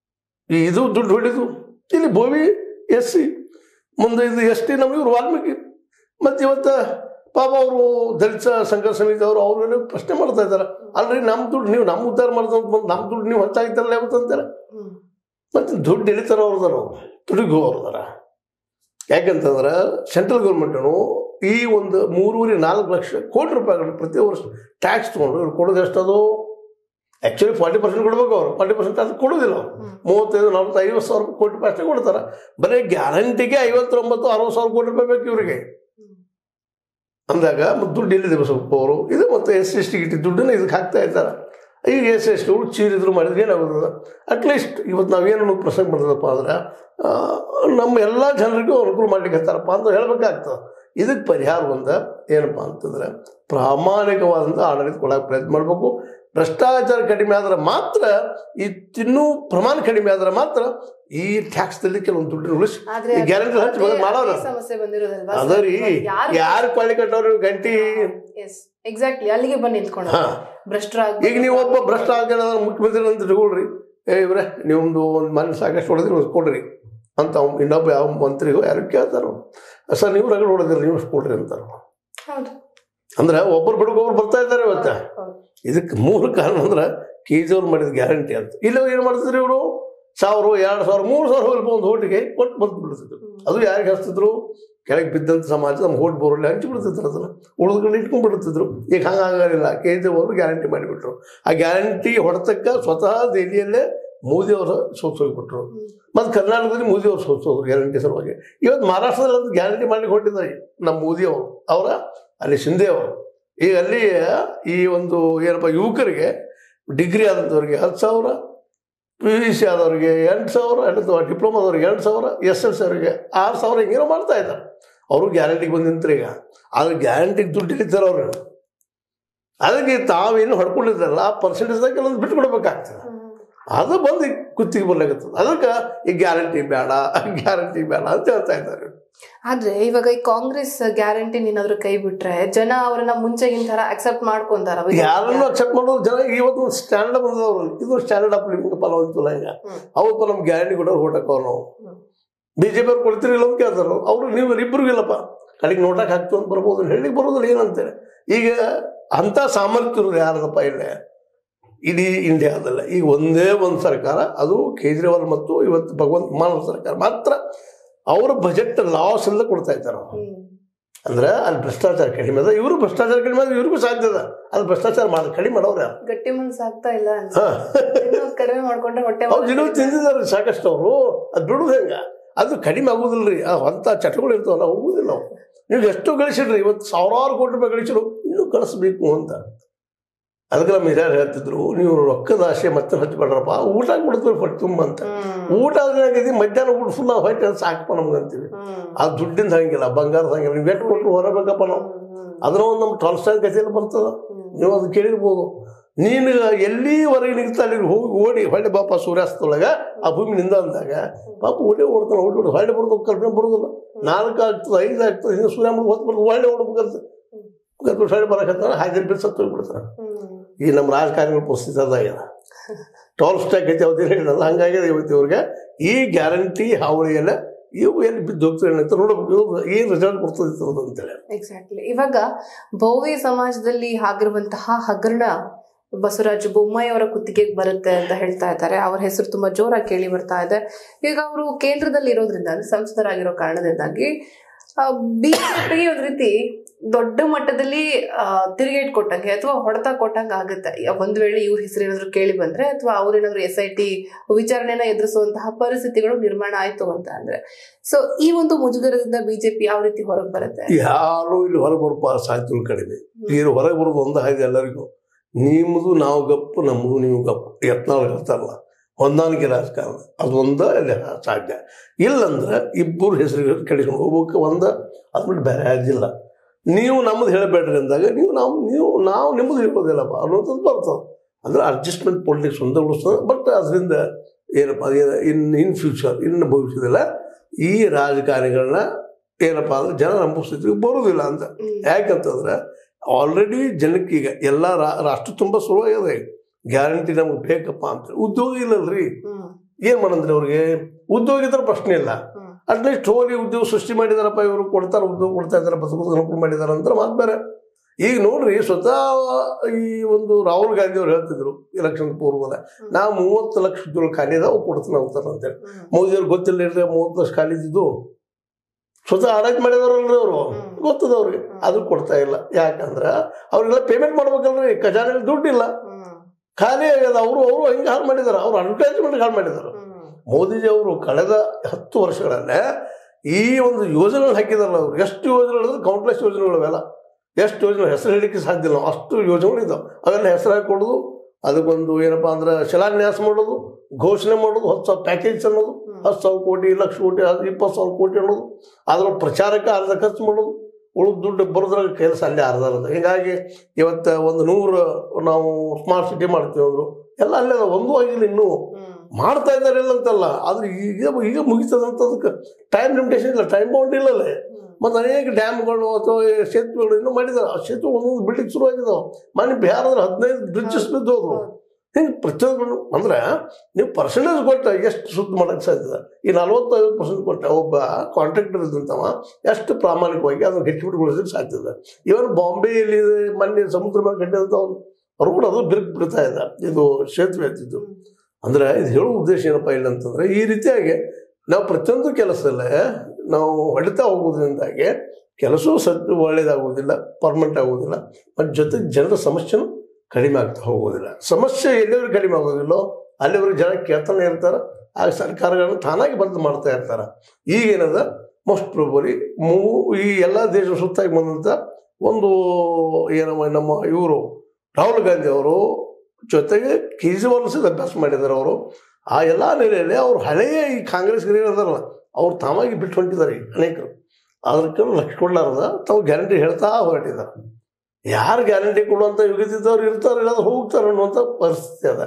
ಈ ಇದು ದುಡ್ಡು ಹೊಡಿದು ಇಲ್ಲಿ ಭೂಮಿ ಎಸ್ ಸಿ ಮುಂದೆ ಇದು ಎಸ್ ಟಿ ನಮಗೆ ಇವ್ರು ವಾಲ್ಮೀಕಿ ಮತ್ತು ಇವತ್ತು ಪಾಪ ಅವರು ದಲಿತ ಸಂಘರ್ಷ ಸಮಿತಿ ಅವರು ಅವ್ರು ಪ್ರಶ್ನೆ ಮಾಡ್ತಾ ಇದ್ದಾರೆ ಅಲ್ರಿ ನಮ್ಮ ದುಡ್ಡು ನೀವು ನಮ್ಮ ಉದ್ಧಾರ ಮಾಡ್ದಂತ ಬಂದು ನಮ್ಮ ದುಡ್ಡು ನೀವು ಹಂಚಾಗಿದ್ದಾರಲ್ಲ ಯಾವತ್ತು ಅಂತಾರೆ ಹ್ಮ್ ಮತ್ತು ದುಡ್ಡು ಎಳಿತಾರ ಅವ್ರದಾರ ಅವರು ದುಡಿಗು ಅವ್ರದಾರ ಯಾಕಂತಂದ್ರೆ ಸೆಂಟ್ರಲ್ ಗೌರ್ಮೆಂಟನು ಈ ಒಂದು ಮೂರುವರೆ ನಾಲ್ಕು ಲಕ್ಷ ಕೋಟಿ ರೂಪಾಯಿಗಳು ಪ್ರತಿ ವರ್ಷ ಟ್ಯಾಕ್ಸ್ ತೊಗೊಂಡು ಇವ್ರು ಕೊಡೋದು ಎಷ್ಟದು ಆ್ಯಕ್ಚುಲಿ ಫಾರ್ಟಿ ಪರ್ಸೆಂಟ್ ಕೊಡ್ಬೇಕು ಅವರು ಫಾರ್ಟಿ ಪರ್ಸೆಂಟ್ ಅದು ಕೊಡೋದಿಲ್ಲ ಅವರು ಹ್ಮ್. ಮೂವತ್ತೈದು ನಲ್ವತ್ತು ಐವತ್ತು ಸಾವಿರ ಕೋಟಿ ರೂಪಾಯಿ ಅಷ್ಟೇ ಕೊಡ್ತಾರೆ ಬರೀ ಗ್ಯಾರಂಟಿಗೆ ಐವತ್ತೊಂಬತ್ತು ಅರವತ್ತು ಸಾವಿರ ಕೋಟಿ ರೂಪಾಯಿ ಬೇಕು ಇವರಿಗೆ ಹ್ಮ್. ಅಂದಾಗ ಮತ್ತು ದುಡ್ಡು ಎಲ್ಲಿದೆ ಸ್ವಲ್ಪ ಅವರು ಇದು ಮತ್ತು ಎಸ್ ಎಸ್ ಟಿಗೆ ಇಟ್ಟಿದ್ದ ದುಡ್ಡನ್ನ ಇದಕ್ಕೆ ಹಾಕ್ತಾ ಇದ್ದಾರೆ ಈಗ ಎಸ್ ಎಸ್ ಟಿಗಳು ಚೀರಿದ್ರು ಮಾಡಿದ್ರೆ ಏನಾಗೋದು ಅಟ್ಲೀಸ್ಟ್ ಇವತ್ತು ನಾವೇನು ಪ್ರಸಂಗ ಬಂದದಪ್ಪ ಅಂದ್ರೆ ಆ, ನಮ್ಮ ಎಲ್ಲ ಜನರಿಗೂ ಅನುಕೂಲ ಮಾಡ್ಲಿಕ್ಕೆ ಹತ್ತಾರಪ್ಪ ಅಂತ ಹೇಳ್ಬೇಕಾಗ್ತದೆ ಇದಕ್ಕೆ ಪರಿಹಾರ ಒಂದು ಏನಪ್ಪ ಅಂತಂದ್ರೆ ಪ್ರಾಮಾಣಿಕವಾದಂಥ ಆಡಳಿತ ಕೊಡೋಕೆ ಪ್ರಯತ್ನ ಮಾಡಬೇಕು ಭ್ರಷ್ಟಾಚಾರ ಕಡಿಮೆ ಆದ್ರೆ ಮಾತ್ರ ಈ ತಿನ್ನೂ ಪ್ರಮಾಣ ಕಡಿಮೆ ಆದ್ರೆ ಮಾತ್ರ ಈ ಟ್ಯಾಕ್ಸ್ದಲ್ಲಿ ಕೆಲವೊಂದು ದುಡ್ಡು ಉಳಿಸಿ ಆದ್ರೆ ಈ ಗ್ಯಾರಂಟಿ ಹಂಚಿ ಅದೇ- ಮಾಡೋರು ಅದೇ ಸಮಸ್ಯೆ ಬಂದಿರೋದಲ್ವಾ ಅದ ರೀ ಯಾರು ಯಾರು ಕೊಳ್ಳಿ ಕಟ್ಟೋರು ಗಂಟಿ ಎಸ್ ಎಕ್ಸಾಕ್ಟ್ಲಿ ಅಲ್ಲಿಗೆ ಬಂದು ನಿಂತ್ಕೊಂಡು ಹಾ ಭ್ರಷ್ಟರಾಗ ಈಗ ನೀವು ಒಬ್ಬ ಭ್ರಷ್ಟ ಆಗ್ಯಾರ ಮುಖ್ಯಮಂತ್ರಿ ಅಂತ ತಗೊಳ್ರಿ ಏ ಇವ್ರೆ ನೀವೊಂದು ಒಂದು ಮನೆ ಸಾಕಷ್ಟು ಹೊಡೆದ್ರಿ ಒಂದು ಕೊಡ್ರಿ ಅಂತ ಅವ್ನು ಇನ್ನೊಬ್ಬ ಯಾವ ಮಂತ್ರಿಗೋ ಯಾರು ಕೇಳ್ತಾರೋ ಸರ್ ನೀವು ರಗಡ್ ಹೊಡೆದಿರಿ ನೀವು ಅಷ್ಟು ಕೊಡ್ರಿ ಅಂತಾರೆ ಹೌದು ಅಂದ್ರೆ ಒಬ್ಬರು ಬಿಡುಗ ಒಬ್ರು ಬರ್ತಾ ಇದ್ದಾರೆ ಇವತ್ತು ಹೌದು. ಇದಕ್ಕೆ ಮೂಲ ಕಾರಣ ಅಂದ್ರೆ ಕೆ ಜಿ ಅವ್ರು ಮಾಡಿದ ಗ್ಯಾರಂಟಿ ಅಂತ ಇಲ್ಲ ಏನು ಮಾಡ್ತಿದ್ರು ಇವರು ಸಾವಿರ ಎರಡು ಸಾವಿರ ಮೂರು ಸಾವಿರ ಹೋಗ್ಲಿ ಒಂದು ಓಟಿಗೆ ಕೊಟ್ಟು ಬಂದು ಬಿಡ್ತಿದ್ರು ಅದು ಯಾರಿಗೆ ಹಚ್ತಿದ್ರು ಕೆಳಗೆ ಬಿದ್ದಂಥ ಸಮಾಜ ನಮ್ಮ ಓಟ್ ಬೋರಲ್ಲಿ ಹಂಚಿ ಬಿಡ್ತಿದ್ರು ಅದನ್ನು ಉಳಿದುಕೊಂಡು ಇಟ್ಕೊಂಡು ಬಿಡ್ತಿದ್ರು ಈಗ ಹಂಗಾಗಲಿಲ್ಲ ಕೆ ಜಿ ಅವರು ಗ್ಯಾರಂಟಿ ಮಾಡಿಬಿಟ್ರು ಆ ಗ್ಯಾರಂಟಿ ಹೊಡೆತಕ್ಕ ಸ್ವತಃ ದೆಹಲಿಯಲ್ಲೇ ಮೋದಿ ಅವರು ಸೋತೋಗ್ಬಿಟ್ರು ಹ್ಮ್. ಮತ್ತು ಕರ್ನಾಟಕದಲ್ಲಿ ಮೋದಿ ಅವರು ಸೋತೋದ್ರು ಗ್ಯಾರಂಟಿ ಸಲುವಾಗಿ ಇವತ್ತು ಮಹಾರಾಷ್ಟ್ರದಲ್ಲಿ ಅದು ಗ್ಯಾರಂಟಿ ಮಾಡ್ಲಿಕ್ಕೆ ಹೊಟ್ಟಿದ್ದಾರೆ ನಮ್ಮ ಮೋದಿ ಅವರು ಅವರ ಅಲ್ಲಿ ಶಿಂದೆ ಅವರು ಈಗ ಅಲ್ಲಿ ಈ ಒಂದು ಏನಪ್ಪ ಯುವಕರಿಗೆ ಡಿಗ್ರಿ ಆದಂಥವ್ರಿಗೆ ಹತ್ತು ಸಾವಿರ ಪಿ ಯು ಸಿ ಆದವ್ರಿಗೆ ಎಂಟು ಸಾವಿರ ಎಂಟು ಡಿಪ್ಲೊಮಾದವ್ರಿಗೆ ಎಂಟು ಸಾವಿರ ಎಸ್ ಎಲ್ ಸಿ ಅವರಿಗೆ ಆರು ಸಾವಿರ ಹಿಂಗೇನೋ ಮಾಡ್ತಾ ಇದ್ದಾರೆ ಅವರು ಗ್ಯಾರಂಟಿಗೆ ಬಂದು ನಿಂತ್ರೆ ಈಗ ಆದ್ರೆ ಗ್ಯಾರಂಟಿಗೆ ದುಡ್ಡು ಹಿಡಿತಾರೆ ಅವರು ಅದಕ್ಕೆ ತಾವೇನು ಹೊಡ್ಕೊಂಡಿದ್ದಾರಲ್ಲ ಆ ಪರ್ಸೆಂಟೇಜ್ದಾಗ ಕೆಲವೊಂದು ಬಿಟ್ಟು ಕೊಡ್ಬೇಕಾಗ್ತದೆ ಹ್ಮ್. ಅದು ಬಂದು ಈಗ ಕುತ್ತಿಗೆ ಬರ್ಲಾಗತ್ತದ ಅದಕ್ಕೆ ಈ ಗ್ಯಾರಂಟಿ ಬೇಡ ಗ್ಯಾರಂಟಿ ಬೇಡ ಅಂತ ಹೇಳ್ತಾ ಇದ್ದಾರೆ ಆದ್ರೆ ಇವಾಗ ಈ ಕಾಂಗ್ರೆಸ್ ಗ್ಯಾರಂಟಿ ಏನಾದ್ರು ಕೈ ಬಿಟ್ರೆ ಜನ ಅವರನ್ನ ಮುಂಚೆಗಿನ ತರ ಅಕ್ಸೆಪ್ಟ್ ಮಾಡ್ಕೊಂತಾರ ಯಾರನ್ನು ಅಕ್ಸೆಪ್ಟ್ ಮಾಡೋದು ಜನ ಇವತ್ತು ಒಂದು ಸ್ಟ್ಯಾಂಡರ್ಡ್ ಬಂದವರು ಇದು ಸ್ಟ್ಯಾಂಡರ್ಡ್ ಅಪ್ ಲಿವಿಂಗ್ ಫಲವಂತಿಲ್ಲ ಹಿಂಗ ಹ್ಮ್. ಅವತ್ತು ನಮ್ಗೆ ಗ್ಯಾರಂಟಿ ಕೊಡೋರು ಹೊಟ್ಟಕ್ಕೆ ನಾವು ಹ್ಮ್. ಬಿ ಜೆ ಪಿ ಅವ್ರು ಕೊಡ್ತೀರಿಲ್ಲ ಅಂತ ಕೇಳ್ತಾರೆ ಅವ್ರು ನೀವು ಇಬ್ಬರಿಗೂ ಇಲ್ಲಪ್ಪ ಕಡೆಗೆ ನೋಟಕ್ಕೆ ಹಾಕ್ತು ಅಂತ ಬರ್ಬೋದು ಹೇಳಿಕ್ಕೆ ಬರೋದಿಲ್ಲ ಏನಂತಾರೆ ಈಗ ಅಂಥ ಸಾಮರ್ಥ್ಯ ಇರೋದು ಯಾರದಪ್ಪ ಇಲ್ಲ ಇಡೀ ಇಂಡಿಯಾದಲ್ಲ ಈಗ ಒಂದೇ ಒಂದು ಸರ್ಕಾರ ಅದು ಕೇಜ್ರಿವಾಲ್ ಮತ್ತು ಇವತ್ತು ಭಗವಂತ ಮಾನವ ಸರ್ಕಾರ ಮಾತ್ರ ಅವರ ಬಜೆಟ್ ಲಾಸ್ ಎಲ್ಲ ಕೊಡ್ತಾ ಇದ್ದಾರೆ ಅವ್ರು. ಅಂದ್ರೆ ಅಲ್ಲಿ ಭ್ರಷ್ಟಾಚಾರ ಕಡಿಮೆ ಅದ ಇವರು ಭ್ರಷ್ಟಾಚಾರ ಕಡಿಮೆ ಅದ ಇವ್ರಿಗೂ ಸಾಧ್ಯ ಅದ ಅಲ್ಲಿ ಭ್ರಷ್ಟಾಚಾರ ಮಾಡಿ ಕಡಿಮೆ ಮಾಡೋರು ಯಾರು ಗಟ್ಟಿ ಮನ್ಸ್ ಆಗ್ತಾ ಇಲ್ಲ ಹಾ. ತಿನ್ನೋದ್ ಕಡಿಮೆ ಮಾಡ್ಕೊಂಡ್ರೆ ಹೊಟ್ಟೆ ಅವ್ರು ದಿನ ತಿಂದಿದ್ದಾರೆ ಸಾಕಷ್ಟು ಅವರು ಅದು ಬಿಡುದು ಹೆಂಗ ಅದು ಕಡಿಮೆ ಆಗುದಿಲ್ಲ ರೀ ಅಂಥ ಚಟಗಳು ಇರ್ತಾವಲ್ಲ ಹೋಗುದಿಲ್ಲ ಅವು ನೀವು ಎಷ್ಟು ಗಳಿಸಿಡ್ರಿ ಇವತ್ತು ಸಾವಿರಾರು ಕೋಟಿ ರೂಪಾಯಿ ಗಳಿಸಿರು ಇನ್ನೂ ಕಳಿಸ್ಬೇಕು ಅಂತ ಅದಕ್ಕೆ ನಮ್ಮ ಹಿರಿಯರು ಹೇಳ್ತಿದ್ರು ನೀವು ರೊಕ್ಕದ ಆಸೆ ಮತ್ತೆ ಹಚ್ಬೇಡ್ರಪ್ಪ ಊಟ ಕೊಡ್ತೀವಿ ಹೊಟ್ಟೆ ತುಂಬ ಅಂತ ಊಟ ಆದ್ರೆ ಏನಾಗಿದೆ ಮಧ್ಯಾಹ್ನ ಊಟ ಫುಲ್ ಹೊಟ್ಟೆ ಅದು ಸಾಕಪ್ಪ ನಮ್ಗೆ ಅಂತೀವಿ ಆ ದುಡ್ಡಿಂದ ಹಂಗಿಲ್ಲ ಬಂಗಾರದ ಹಂಗಿಲ್ಲ ನೀವು ಎಷ್ಟು ಕೊಟ್ಟರು ಹೊರಬೇಕಪ್ಪ ನಾವು ಅದನ್ನ ಒಂದು ನಮ್ಮ ಟಾಲ್ಸ್ಟಾಯ್ ಕಥೆಯಲ್ಲಿ ಬರ್ತದ ನೀವು ಅದು ಕೇಳಿರ್ಬೋದು ನೀನು ಎಲ್ಲಿವರೆಗೆ ನಿಲ್ತಾ ಅಲ್ಲಿ ಹೋಗಿ ಓಡಿ ಹೊಳ್ಳಿ ಬಾಪ ಸೂರ್ಯಾಸ್ತದೊಳಗೆ ಆ ಭೂಮಿ ನಿಂದ ಅಂದಾಗ ಪಾಪ ಓಡಿ ಓಡ್ತಾನೆ ಓಡಿ ಓಡಿ ಹೊಳ್ಳಿ ಬರೋದು ಕಲ್ಪನೆ ಬರೋದಿಲ್ಲ ನಾಲ್ಕು ಆಗ್ತದೆ ಐದು ಆಗ್ತದೆ ಇನ್ನು ಸೂರ್ಯ ಮುಳುಗ್ ಹೊತ್ತು ಬರೋದು ಹೊಳ್ಳಿ ಓಡ್ಬೇಕಂತ ಗರ್ಭ ಹೊಳ್ಳಿ ಬರಕತ್ತಾನೆ ಹಾಗೆ ಬಿಟ್ಟು ಸತ್ತು ಹೋಗ್ಬಿಡ್ತಾರೆ ಈ ನಮ್ಮ ರಾಜಕಾರಣಿಗಳ ಪರಿಸ್ಥಿತಿ ಅದಾಗಿದೆ ಟೋಲ್ ಸ್ಟಾಕ್ ಐತೆ ಅವತ್ತು ಹೇಳಿದ್ರಲ್ಲ ಹಂಗಾಗಿದೆ ಇವತ್ತು ಇವ್ರಿಗೆ ಈ ಗ್ಯಾರಂಟಿ ಹಾವಳಿಯಲ್ಲ ಇವು ಎಲ್ಲಿ ಬಿದ್ದು ಹೋಗ್ತಾರೆ ಅಂತ ನೋಡ್ಬೇಕು ಇವ್ರು ಏನು ರಿಸಲ್ಟ್ ಕೊಡ್ತದೆ ಇದ್ರದ್ದು ಅಂತೇಳಿ ಎಕ್ಸಾಕ್ಟ್ಲಿ ಇವಾಗ ಭೋವಿ ಸಮಾಜದಲ್ಲಿ ಆಗಿರುವಂತಹ ಹಗರಣ ಬಸವರಾಜ ಬೊಮ್ಮಾಯಿ ಅವರ ಕುತ್ತಿಗೆಗೆ ಬರುತ್ತೆ ಅಂತ ಹೇಳ್ತಾ ಇದ್ದಾರೆ ಅವರ ಹೆಸರು ತುಂಬಾ ಜೋರಾಗಿ ಕೇಳಿ ಬರ್ತಾ ಇದೆ ಈಗ ಅವರು ಕೇಂದ್ರದಲ್ಲಿ ಇರೋದ್ರಿಂದ ಅಂದ್ರೆ ಸಂಸದರಾಗಿರೋ ಕಾರಣದಿಂದಾಗಿ ಬಿಜೆಪಿಗೆ ಒಂದ್ ರೀತಿ ದೊಡ್ಡ ಮಟ್ಟದಲ್ಲಿ ಆ, ತಿರುಗೇಟ್ ಕೊಟ್ಟಂಗೆ ಅಥವಾ ಹೊಡೆತ ಕೊಟ್ಟಂಗೆ ಆಗುತ್ತೆ ಯ- ಒಂದ್ ವೇಳೆ ಇವ್ರ ಹೆಸರು ಏನಾದ್ರು ಕೇಳಿ ಬಂದ್ರೆ ಅಥವಾ ಅವ್ರೇನಾದ್ರು ಎಸ್ ಐ ಟಿ ವಿಚಾರಣೆನ ಎದುರಿಸುವಂತಹ ಪರಿಸ್ಥಿತಿಗಳು ನಿರ್ಮಾಣ ಆಯ್ತು ಅಂತ ಅಂದ್ರೆ ಸೊ ಈ ಒಂದು ಮುಜುಗರದಿಂದ ಬಿಜೆಪಿ ಯಾವ ರೀತಿ ಹೊರಗೆ ಬರುತ್ತೆ ಯಾರು ಇಲ್ಲಿ ಹೊರಗೆ ಬರೋ ಸಾಧ್ಯಗಳು ಕಡಿಮೆ ಈಗ ಹೊರಗೆ ಬರೋದು ಒಂದು ಹಾಗೆ ಎಲ್ಲರಿಗೂ ನಿಮ್ಮದು ನಾವು ಗಪ್ಪು ನಮ್ಮದು ನೀವು ಗಪ್ಪು ಯತ್ನಾಳು ಹೇಳ್ತಾರಲ್ಲ ಹೊಂದಾಣಿಕೆ ರಾಜಕಾರಣ ಅದು ಒಂದ ಇಲ್ಲಿ ಸಾಧ್ಯ ಇಲ್ಲಂದ್ರೆ ಇಬ್ಬರು ಹೆಸರು ಕೆಡಿಸ್ಕೊಂಡು ಹೋಗ್ಬೇಕು ಒಂದ ಅದು ಬಿಟ್ಟು ಬೇರೆ ಯಾವ್ದಿಲ್ಲ ನೀವು ನಮ್ಮದು ಹೇಳಬೇಡ್ರಿ ಅಂದಾಗ ನೀವು ನಾವು ನೀವು ನಾವು ನಿಮ್ಮದು ಹೇಳೋದಿಲ್ಲಪ್ಪ ಅನ್ನೋಂಥದ್ದು ಬರ್ತದೆ ಅಂದ್ರೆ ಅಡ್ಜಸ್ಟ್ಮೆಂಟ್ ಪೊಲಿಟಿಕ್ಸ್ ಒಂದೇ ಉಳಿಸ್ತದೆ ಬಟ್ ಅದರಿಂದ ಏನಪ್ಪ ಇನ್ ಇನ್ ಫ್ಯೂಚರ್ ಇನ್ನು ಭವಿಷ್ಯದಲ್ಲ ಈ ರಾಜಕಾರಣಿಗಳನ್ನ ಏನಪ್ಪ ಅಂದ್ರೆ ಜನ ನಂಬೋ ಸ್ಥಿತಿಗೆ ಬರೋದಿಲ್ಲ ಅಂತ ಯಾಕಂತಂದ್ರೆ ಆಲ್ರೆಡಿ ಜನಕ್ಕೆ ಈಗ ಎಲ್ಲ ರಾ- ರಾಷ್ಟ್ರ ತುಂಬ ಸುಲಭ ಗ್ಯಾರಂಟಿ ನಮ್ಗೆ ಬೇಕಪ್ಪ ಅಂತ ಉದ್ಯೋಗ ಇಲ್ಲಲ್ರಿ ಹ್ಮ್ ಏನು ಮಾಡಂದ್ರಿ ಅವ್ರಿಗೆ ಉದ್ಯೋಗ ಇದ್ರೆ ಪ್ರಶ್ನೆ ಇಲ್ಲ ಹ್ಮ್. ಅಟ್ಲೀಸ್ಟ್ ಹೋಗಿ ಉದ್ಯೋಗ ಸೃಷ್ಟಿ ಮಾಡಿದಾರಪ್ಪ ಇವರು ಕೊಡ್ತಾರೆ ಉದ್ಯೋಗ ಕೊಡ್ತಾ ಇದ್ದಾರೆ ಬದುಕೋದು ಅನುಕೂಲ ಮಾಡಿದಾರೆ ಅಂತ ಮಾತು ಬೇರೆ ಈಗ ನೋಡ್ರಿ ಸ್ವತಃ ಈ ಒಂದು ರಾಹುಲ್ ಗಾಂಧಿ ಅವ್ರು ಹೇಳ್ತಿದ್ರು ಎಲೆಕ್ಷನ್ ಪೂರ್ವದ ನಾವು ಮೂವತ್ತು ಲಕ್ಷ ಉದ್ಯೋಗ ಖಾಲಿ ಅದಾವ ಕೊಡ್ತಾನೆ ಹೋಗ್ತಾರೆ ಅಂತೇಳಿ ಹ್ಮ್. ಮೋದಿ ಅವ್ರಿಗೆ ಗೊತ್ತಿಲ್ಲ ಇರ್ರಿ ಮೂವತ್ತು ಲಕ್ಷ ಖಾಲಿ ಇದ್ದಿದ್ದು ಸ್ವತಃ ಆಡಳಿತ ಮಾಡಿದಾರಲ್ರಿ ಅವರು ಹ್ಮ್. ಗೊತ್ತದ ಅವ್ರಿಗೆ ಅದು ಕೊಡ್ತಾ ಇಲ್ಲ ಯಾಕಂದ್ರೆ ಅವ್ರಿಗೆಲ್ಲ ಪೇಮೆಂಟ್ ಮಾಡ್ಬೇಕಲ್ರಿ ಖಜಾನೆಯಲ್ಲಿ ದುಡ್ಡಿಲ್ಲ ಹ್ಮ್. ಖಾಲಿ ಆಗ್ಯದ ಅವರು ಅವರು ಹಿಂಗೆ ಹಾಳು ಮಾಡಿದಾರೆ ಅವ್ರು ಅಡ್ವರ್ಟೈಸ್ಮೆಂಟ್ ಹಾಳು ಮಾಡಿದ್ದಾರೆ ಹ್ಮ್. ಮೋದಿಜಿ ಅವರು ಕಳೆದ ಹತ್ತು ವರ್ಷಗಳಲ್ಲೇ ಈ ಒಂದು ಯೋಜನೆಗಳು ಹಾಕಿದಾರಲ್ಲ ಅವರು ಎಷ್ಟು ಯೋಜನೆಗಳು ಕೌಂಟ್ಲೆಸ್ ಯೋಜನೆಗಳಿವೆಲ್ಲ ಎಷ್ಟು ಯೋಜನೆ ಹೆಸರು ಹೇಳಲಿಕ್ಕೆ ಸಾಧ್ಯ ಇಲ್ಲ ಅಷ್ಟು ಯೋಜನೆಗಳು ಇದಾವೆ ಅವೆಲ್ಲ ಹೆಸರು ಹಾಕೊಡೋದು ಅದಕ್ಕೊಂದು ಏನಪ್ಪ ಅಂದ್ರೆ ಶಿಲಾನ್ಯಾಸ ಮಾಡೋದು ಘೋಷಣೆ ಮಾಡೋದು ಹತ್ತು ಸಾವಿರ ಪ್ಯಾಕೇಜ್ ಅನ್ನೋದು ಹತ್ತು ಸಾವಿರ ಕೋಟಿ ಲಕ್ಷ ಕೋಟಿ ಅದು ಇಪ್ಪತ್ತು ಸಾವಿರ ಕೋಟಿ ಅನ್ನೋದು ಅದ್ರ ಪ್ರಚಾರಕ್ಕೆ ಅರ್ಧ ಖರ್ಚು ಮಾಡೋದು ಉಳಿದ ದುಡ್ಡು ಬರೋದ್ರಾಗ ಕೆಲಸ ಅಲ್ಲೇ ಅರ್ಧ ಅರ್ಧ ಹೀಗಾಗಿ ಇವತ್ತು ಒಂದು ನೂರು ನಾವು ಸ್ಮಾರ್ಟ್ ಸಿಟಿ ಮಾಡ್ತೀವಿ ಅಂದರು ಎಲ್ಲ ಅಲ್ಲೇ ಅದಾವ. ಒಂದೂ ಆಗಿಲ್ಲ ಇನ್ನೂ ಹ್ಮ್. ಮಾಡ್ತಾ ಇದ್ದಾರೆ ಇಲ್ಲ ಅಂತಲ್ಲ ಆದ್ರೆ ಈಗ ಈಗ ಮುಗಿತದಂತ ಅದಕ್ಕೆ ಟೈಮ್ ಲಿಮಿಟೇಷನ್ ಇಲ್ಲ ಟೈಮ್ ಬೌಂಡ್ ಇಲ್ಲಲ್ಲೇ ಹ್ಮ್. ಮತ್ತು ಅನೇಕ ಡ್ಯಾಮ್ಗಳು ಅಥವಾ ಸೇತುವೆಗಳು ಇನ್ನೂ ಮಾಡಿದ್ದಾರೆ ಆ ಸೇತುವೆ ಒಂದೊಂದು ಬಿಲ್ಡಿಂಗ್ ಶುರು ಆಗಿದಾವೆ ಮನೆ ಬಿಹಾರದಲ್ಲಿ ಹದಿನೈದು ಬ್ರಿಡ್ಜಸ್ ಬಿದ್ದು ಹೋದ್ವು ಹೌದು. ಹಿಂಗೆ ಪ್ರತಿಯೊಂದು ಅಂದ್ರೆ ನೀವು ಪರ್ಸೆಂಟೇಜ್ ಕೊಟ್ಟ ಎಷ್ಟು ಸುತ್ತ ಮಾಡಕ್ಕೆ ಸಾಧ್ಯ ಈ ನಲ್ವತ್ತೈವತ್ತು ಪರ್ಸೆಂಟ್ ಕೊಟ್ಟ ಒಬ್ಬ ಕಾಂಟ್ರಾಕ್ಟರ್ ಇದ್ದಂತವ ಎಷ್ಟು ಪ್ರಾಮಾಣಿಕವಾಗಿ ಅದನ್ನು ಗಟ್ಟಿಬಿಟ್ಟುಗೊಳಿಸಲಿಕ್ಕೆ ಸಾಧ್ಯ ಇದೆ ಇವನ್ ಬಾಂಬೆಯಲ್ಲಿ ಮೊನ್ನೆ ಸಮುದ್ರ ಮೇಲೆ ಕಟ್ಟಿದಂಥ ಒಂದು ರೋಡ್ ಅದು ಬಿರುಕು ಬಿಡ್ತಾ ಇದೆ ಇದು ಸೇತುವೆ ಆಗ್ತಿದ್ದು ಅಂದ್ರೆ ಇದು ಹೇಳೋ ಉದ್ದೇಶ ಏನಪ್ಪ ಇಲ್ಲ ಅಂತಂದ್ರೆ ಈ ರೀತಿಯಾಗಿ ನಾವು ಪ್ರತಿಯೊಂದು ಕೆಲಸದಲ್ಲೇ ನಾವು ಹೊಡಿತಾ ಹೋಗೋದ್ರಿಂದಾಗಿ ಕೆಲಸವೂ ಸತ್ ಒಳ್ಳೇದಾಗೋದಿಲ್ಲ ಪರ್ಮನೆಂಟ್ ಆಗೋದಿಲ್ಲ ಮತ್ತು ಜೊತೆಗೆ ಜನರ ಸಮಸ್ಯೆನೂ ಕಡಿಮೆ ಆಗ್ತಾ ಹೋಗೋದಿಲ್ಲ ಸಮಸ್ಯೆ ಎಲ್ಲಿವರೆಗೆ ಕಡಿಮೆ ಆಗೋದಿಲ್ಲೋ ಅಲ್ಲಿವರೆಗೆ ಜನ ಕೇಳ್ತಾನೆ ಇರ್ತಾರೆ ಆಗ ಸರ್ಕಾರಗಳನ್ನು ತಾನಾಗಿ ಬಂದು ಮಾಡ್ತಾ ಇರ್ತಾರೆ ಈಗೇನದ ಮೋಸ್ಟ್ ಪ್ರೊಬಲಿ ಮೂ ಈ ಎಲ್ಲ ದೇಶ ಸುತ್ತಾಗಿ ಬಂದಂಥ ಒಂದು ಏನಮ್ಮ ನಮ್ಮ ಇವರು ರಾಹುಲ್ ಗಾಂಧಿ ಅವರು ಜೊತೆಗೆ ಕೇಜ್ರಿವಾಲ್ ಸಹಿತ ಅಭ್ಯಾಸ ಮಾಡಿದ್ದಾರೆ ಅವರು ಆ ಎಲ್ಲ ನೆಲೆಯಲ್ಲಿ ಅವ್ರು ಹಳೆಯ ಈ ಕಾಂಗ್ರೆಸ್ ಹಿರಿಯರದಾರಲ್ಲ ಅವ್ರು ತಾವಾಗಿ ಬಿಟ್ಟು ಹೊಂಟಿದ್ದಾರೆ ಈಗ ಅನೇಕರು ಅದಕ್ಕೆ ಲಕ್ಷ ಕೊಡ್ಲಾರ್ದ ತಾವು ಗ್ಯಾರಂಟಿ ಹೇಳ್ತಾ ಹೊರಟಿದ್ದಾರೆ ಯಾರು ಗ್ಯಾರಂಟಿ ಕೊಡುವಂಥ ಯುಗದಿದ್ದವ್ರು ಇರ್ತಾರೆ ಇಲ್ಲಾಂದ್ರೆ ಹೋಗ್ತಾರೆ ಅನ್ನುವಂಥ ಪರಿಸ್ಥಿತಿ ಅದ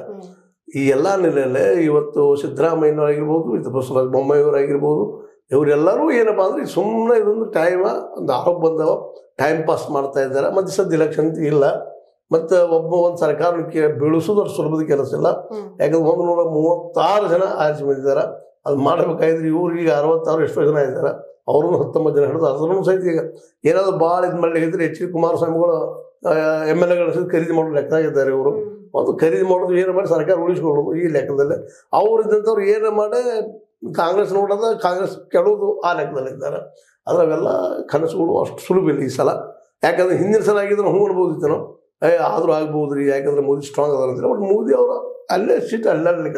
ಈ ಎಲ್ಲ ನೆಲೆಯಲ್ಲೇ ಇವತ್ತು ಸಿದ್ದರಾಮಯ್ಯನವರಾಗಿರ್ಬೋದು ಇದು ಬಸವರಾಜ ಬೊಮ್ಮಾಯಿಯವರಾಗಿರ್ಬೋದು ಇವರೆಲ್ಲರೂ ಏನಪ್ಪ ಅಂದ್ರೆ ಸುಮ್ಮನೆ ಇದೊಂದು ಟೈಮ ಒಂದು ಆರೋಪ ಬಂದವ ಟೈಮ್ ಪಾಸ್ ಮಾಡ್ತಾ ಇದ್ದಾರೆ ಮತ್ತು ಸದ್ಯ ಇಲೆಕ್ಷನ್ ಇಲ್ಲ ಮತ್ತು ಒಬ್ಬ ಒಂದು ಸರ್ಕಾರಕ್ಕೆ ಬೀಳಿಸೋದು ಅಷ್ಟು ಸುಲಭದ ಕೆಲಸ ಇಲ್ಲ ಯಾಕಂದ್ರೆ ಒಂದು ನೂರ ಮೂವತ್ತಾರು ಜನ ಆರಿಸಿ ಬಂದಿದ್ದಾರೆ ಅದು ಮಾಡಬೇಕಾಗಿದ್ರೆ ಇವ್ರು ಈಗ ಅರವತ್ತಾರು ಎಷ್ಟೋ ಜನ ಇದ್ದಾರೆ ಅವ್ರನ್ನು ಹತ್ತೊಂಬತ್ತು ಜನ ಹಿಡಿದು ಅದನ್ನು ಸಹಿತ ಈಗ ಏನಾದ್ರು ಭಾಳ ಇದು ಮಾಡಲಿಕ್ಕಿದ್ರೆ ಎಚ್ ಡಿ ಕುಮಾರಸ್ವಾಮಿಗಳು ಎಮ್ ಎಲ್ ಎಗಳ ಸಹಿತ ಖರೀದಿ ಮಾಡೋ ಲೆಕ್ಕದಾಗಿದ್ದಾರೆ ಇವರು ಒಂದು ಖರೀದಿ ಮಾಡೋದು ಏನು ಮಾಡಿ ಸರ್ಕಾರ ಉಳಿಸ್ಕೊಳ್ಳೋದು ಈ ಲೆಕ್ಕದಲ್ಲಿ ಅವ್ರು ಇದ್ದಂಥವ್ರು ಏನು ಮಾಡಿ ಕಾಂಗ್ರೆಸ್ ನೋಡೋದು ಕಾಂಗ್ರೆಸ್ ಕೆಡೋದು ಆ ಲೆಕ್ಕದಲ್ಲಿದ್ದಾರೆ ಆದರೆ ಅವೆಲ್ಲ ಕನಸುಗಳು ಅಷ್ಟು ಸುಲಭ ಇಲ್ಲ ಈ ಸಲ ಯಾಕಂದ್ರೆ ಹಿಂದಿನ ಸಲ ಆಗಿದ್ರೆ ಹ್ಞೂ ಅನ್ಬೋದಿತ್ತು ನಾವು ಏ ಆದರೂ ಆಗ್ಬೋದು ರೀ ಯಾಕಂದ್ರೆ ಮೋದಿ ಸ್ಟ್ರಾಂಗ್ ಅದಾರ ಅಂತಾರೆ ಬಟ್ ಮೋದಿ ಅವರು ಅಲ್ಲೇ ಸೀಟ್ ಅಲ್ಲಾಡ್ಲಿಕ್ಕೆ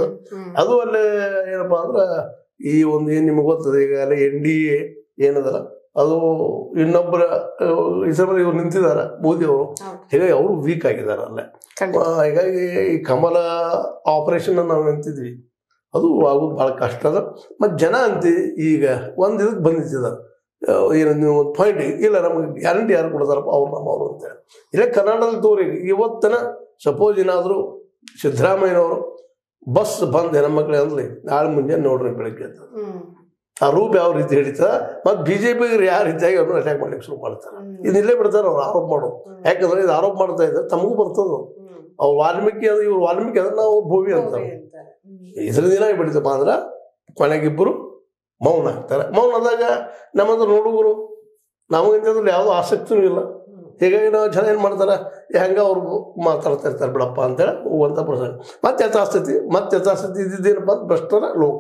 ಅದು ಅಲ್ಲೇ ಏನಪ್ಪಾ ಅಂದ್ರೆ ಈ ಒಂದು ಏನು ನಿಮಗೆ ಗೊತ್ತದೆ ಈಗ ಅಲ್ಲೇ ಎನ್ ಡಿ ಎ ಏನದಲ್ಲ ಅದು ಇನ್ನೊಬ್ಬರ ಇದ್ರ ಇವ್ರು ನಿಂತಿದ್ದಾರೆ ಮೋದಿ ಅವರು ಹೌದು. ಹೀಗಾಗಿ ಅವರು ವೀಕ್ ಆಗಿದ್ದಾರೆ ಅಲ್ಲೇ ಖಂಡಿತ ಆ, ಹೀಗಾಗಿ ಈ ಕಮಲ ಆಪರೇಷನ್ ನಾವು ನಿಂತಿದ್ವಿ ಅದು ಆಗೋದು ಭಾಳ ಕಷ್ಟ ಅದ ಮತ್ತು ಜನ ಅಂತಿ ಈಗ ಒಂದು ಇದಕ್ಕೆ ಬಂದಿದ್ದ ಏನು ನೀವು ಒಂದು ಪಾಯಿಂಟ್ ಇಲ್ಲ ನಮಗೆ ಗ್ಯಾರಂಟಿ ಯಾರು ಕೊಡ್ತಾರಪ್ಪ ಅವ್ರು ನಮ್ಮ ಅವರು ಅಂತೇಳಿ ಇಲ್ಲೇ ಕರ್ನಾಟಕದಲ್ಲಿ ತೋರಿ ಇವತ್ತಿನ ಸಪೋಸ್ ಏನಾದರೂ ಸಿದ್ದರಾಮಯ್ಯನವರು ಬಸ್ ಬಂದ್ ಹೆಣ್ಮಕ್ಳು ಅಂದ್ಲಿ ನಾಳೆ ಮುಂಜಾನೆ ನೋಡ್ರಿ ಬೆಳಗ್ಗೆ ಅಂತ ಹ್ಮ್ ಆ ರೂಪ ಯಾವ ರೀತಿ ಹಿಡಿತದ ಮತ್ತು ಬಿ ಜೆ ಪಿಗೆ ಯಾವ ರೀತಿಯಾಗಿ ಅವ್ರನ್ನ ಅಟ್ಯಾಕ್ ಮಾಡ್ಲಿಕ್ಕೆ ಶುರು ಮಾಡ್ತಾರೆ ಇದು ಇಲ್ಲೇ ಬಿಡ್ತಾರೆ ಅವ್ರು ಆರೋಪ ಮಾಡೋದು ಯಾಕಂದ್ರೆ ಇದು ಆರೋಪ ಮಾಡ್ತಾ ಇದ್ದಾರೆ ತಮಗೂ ಬರ್ತದ ಅವ್ರು ವಾಲ್ಮೀಕಿ ಅಂದ್ರೆ ಇವ್ರು ವಾಲ್ಮೀಕಿ ಅಂದ್ರೆ ನಾವು ಭೂಮಿ ಅಂತಾರೆ ಇದ್ರ ದಿನ ಬಿಡ್ತಪ್ಪ ಅಂದ್ರೆ ಕೊನೆಗಿಬ್ಬರು ಮೌನ ಆಗ್ತಾರೆ ಮೌನ ಆದಾಗ ನಮ್ಮ ಹತ್ರ ನೋಡುಗರು ನಮಗಿಂತಂದ್ರೆ ಯಾವುದೋ ಆಸಕ್ತಿನೂ ಇಲ್ಲ ಹೀಗಾಗಿ ನಾವು ಜನ ಏನು ಮಾಡ್ತಾರೆ ಹೆಂಗೆ ಅವ್ರು ಮಾತಾಡ್ತಾ ಇರ್ತಾರೆ ಬಿಡಪ್ಪ ಅಂತೇಳಿ ಹೋಗುವಂಥ ಪ್ರಸಂಗ ಮತ್ತೆ ಯಥಾಸ್ಥಿತಿ ಮತ್ತೆ ಯಥಾಸ್ಥಿತಿ ಇದ್ದಿದ್ದೇನಪ್ಪ ಅಂತ ಭ್ರಷ್ಟರ ಲೋಕ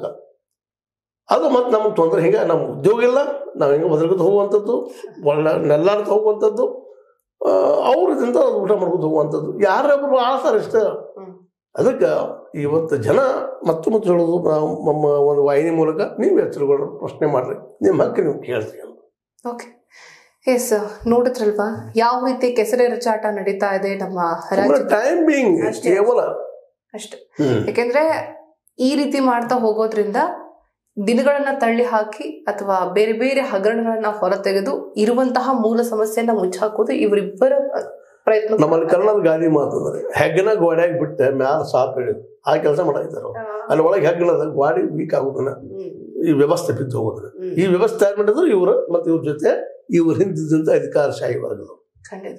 ಅದು ಮತ್ತೆ ನಮಗೆ ತೊಂದರೆ ಹಿಂಗೆ ನಮ್ಮ ಉದ್ಯೋಗ ಇಲ್ಲ ನಾವು ಹಿಂಗೆ ಬದಲ್ಕೊತ ಹೋಗುವಂಥದ್ದು ಒಳ್ಳೆ ನೆಲ್ಲಾಡ್ತಾ ಹೋಗುವಂಥದ್ದು ಆ, ಅವ್ರು ಇದರಿಂದ ಊಟ ಮಾಡ್ಕೊತ ಹೋಗುವಂಥದ್ದು ಯಾರೊಬ್ಬರು ಆಳ್ತಾರೆ ಇಷ್ಟ ಹ್ಮ್. ಅದಕ್ಕೆ ಇವತ್ತು ಜನ ಮತ್ತೆ ಮತ್ತೆ ಹೇಳೋದು ನಾವು ನಮ್ಮ ಒಂದು ವಾಹಿನಿ ಮೂಲಕ ನೀವು ಎಚ್ಚರಗಳು ಪ್ರಶ್ನೆ ಮಾಡ್ರಿ ನಿಮ್ಮ ಹಕ್ಕು ನೀವು ಕೇಳ್ತೀವಿ ಅಂತ ಓಕೆ ಎಸ್ ನೋಡಿದ್ರಲ್ವಾ ಯಾವ ರೀತಿ ಕೆಸರೆರಚಾಟ ನಡೀತಾ ಇದೆ ನಮ್ಮ ರಾಜ್ಯ ಟೈಮ್ ಬೀಯಿಂಗ್ ಅಷ್ಟೇ. ಕೇವಲ ಅಷ್ಟೇ ಹ್ಮ್. ಯಾಕೆಂದ್ರೆ ಈ ರೀತಿ ಮಾಡ್ತಾ ಹೋಗೋದ್ರಿಂದ ದಿನಗಳನ್ನ ತಳ್ಳಿ ಹಾಕಿ ಅಥವಾ ಬೇರೆ ಬೇರೆ ಹಗರಣಗಳನ್ನ ಹೊರತೆಗೆದು ಇರುವಂತಹ ಮೂಲ ಸಮಸ್ಯೆಯನ್ನ ಮುಚ್ಚಾಕೋದು ಇವರಿಬ್ಬರ ಪ್ರಯತ್ನ ನಮ್ಮಲ್ಲಿ ಕನ್ನಡದ ಗಾದಿ ಮಾತಂದ್ರೆ ಹೆಗ್ಗನ ಗೋಡ್ಯಾಗ ಬಿಟ್ಟೆ ಮ್ಯಾಲ ಸಾಪ್ ಹೇಳಿದ್ರು ಆ ಕೆಲಸ ಮಾಡಾಕಿದ್ದಾರೆ ಅವ್ರು. ಅಲ್ಲಿ ಒಳಗೆ ಹೆಗ್ಗಣದ ಗಾಡಿ ವೀಕ್ ಆಗೋದನ್ನ ಹ್ಮ್. ಈ ವ್ಯವಸ್ಥೆ ಬಿದ್ದು ಹೋಗೋದನ್ನ ಹ್ಮ್. ಈ ವ್ಯವಸ್ಥೆ ಯಾರು ಮಾಡಿದ್ರು ಇವರು ಮತ್ತು ಇವ್ರ ಜೊತೆ ಇವ್ರು ಹಿಂದಿದ್ದಂಥ ಅಧಿಕಾರಶಾಹಿ ವರ್ಗದವರು ಖಂಡಿತ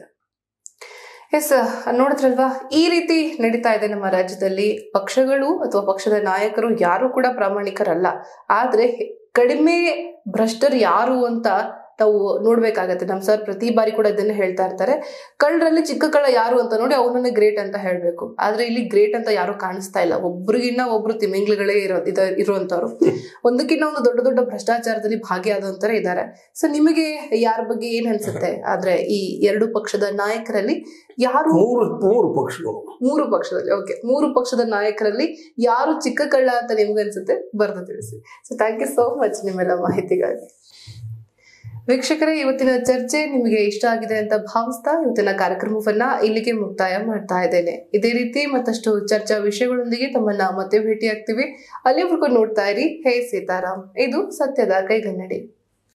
ಎಸ್ ನೋಡಿದ್ರಲ್ವಾ ಈ ರೀತಿ ನಡೀತಾ ಇದೆ ನಮ್ಮ ರಾಜ್ಯದಲ್ಲಿ ಪಕ್ಷಗಳು ಅಥವಾ ಪಕ್ಷದ ನಾಯಕರು ಯಾರು ಕೂಡ ಪ್ರಾಮಾಣಿಕರಲ್ಲ ಆದ್ರೆ ಹೆ- ಕಡಿಮೆ ಭ್ರಷ್ಟರು ಯಾರು ಅಂತ ನಾವು ನೋಡ್ಬೇಕಾಗತ್ತೆ ನಮ್ ಸರ್ ಪ್ರತಿ ಬಾರಿ ಕೂಡ ಇದನ್ನ ಹೇಳ್ತಾ ಇರ್ತಾರೆ ಕಳ್ಳರಲ್ಲಿ ಚಿಕ್ಕ ಕಳ್ಳ ಯಾರು ಅಂತ ನೋಡಿ ಅವನನ್ನ ಗ್ರೇಟ್ ಅಂತ ಹೇಳ್ಬೇಕು ಆದ್ರೆ ಇಲ್ಲಿ ಗ್ರೇಟ್ ಅಂತ ಯಾರು ಕಾಣಿಸ್ತಾ ಇಲ್ಲ ಒಬ್ರಿಗಿನ್ನ ಒಬ್ರು ತಿಮಿಂಗ್ಲಗಳೇ ಇರೋ ಇದ- ಇರುವಂತವ್ರು ಒಂದಕ್ಕಿಂತ ಒಂದು ದೊಡ್ಡ ದೊಡ್ಡ ಭ್ರಷ್ಟಾಚಾರದಲ್ಲಿ ಭಾಗಿಯಾದಂತರ ಇದ್ದಾರೆ ಸೊ ನಿಮಗೆ ಯಾರ ಬಗ್ಗೆ ಏನ್ ಅನ್ಸುತ್ತೆ ಆದ್ರೆ ಈ ಎರಡು ಪಕ್ಷದ ನಾಯಕರಲ್ಲಿ ಯಾರು ಮೂರು ಮೂರು ಪಕ್ಷಗಳು ಮೂರು ಪಕ್ಷದಲ್ಲಿ ಓಕೆ ಮೂರು ಪಕ್ಷದ ನಾಯಕರಲ್ಲಿ ಯಾರು ಚಿಕ್ಕ ಕಳ್ಳ ಅಂತ ನಿಮ್ಗೆ ಅನ್ಸುತ್ತೆ ಬರ್ದು ತಿಳಿಸಿ so thank you so much ನಿಮ್ಮೆಲ್ಲ ಮಾಹಿತಿಗಾಗಿ ವೀಕ್ಷಕರೇ ಇವತ್ತಿನ ಚರ್ಚೆ ನಿಮಗೆ ಇಷ್ಟ ಆಗಿದೆ ಅಂತ ಭಾವಿಸ್ತಾ ಇವತ್ತಿನ ಕಾರ್ಯಕ್ರಮವನ್ನ ಇಲ್ಲಿಗೆ ಮುಕ್ತಾಯ ಮಾಡ್ತಾ ಇದ್ದೇನೆ ಇದೇ ರೀತಿ ಮತ್ತಷ್ಟು ಚರ್ಚಾ ವಿಷಯಗಳೊಂದಿಗೆ ತಮ್ಮನ್ನ ಮತ್ತೆ ಭೇಟಿ ಆಗ್ತೀವಿ ಅಲ್ಲಿವರೆಗೂ ನೋಡ್ತಾ ಇರಿ ಹೇ ಸೀತಾರಾಮ್ ಇದು ಸತ್ಯದ ಕೈಗನ್ನಡಿ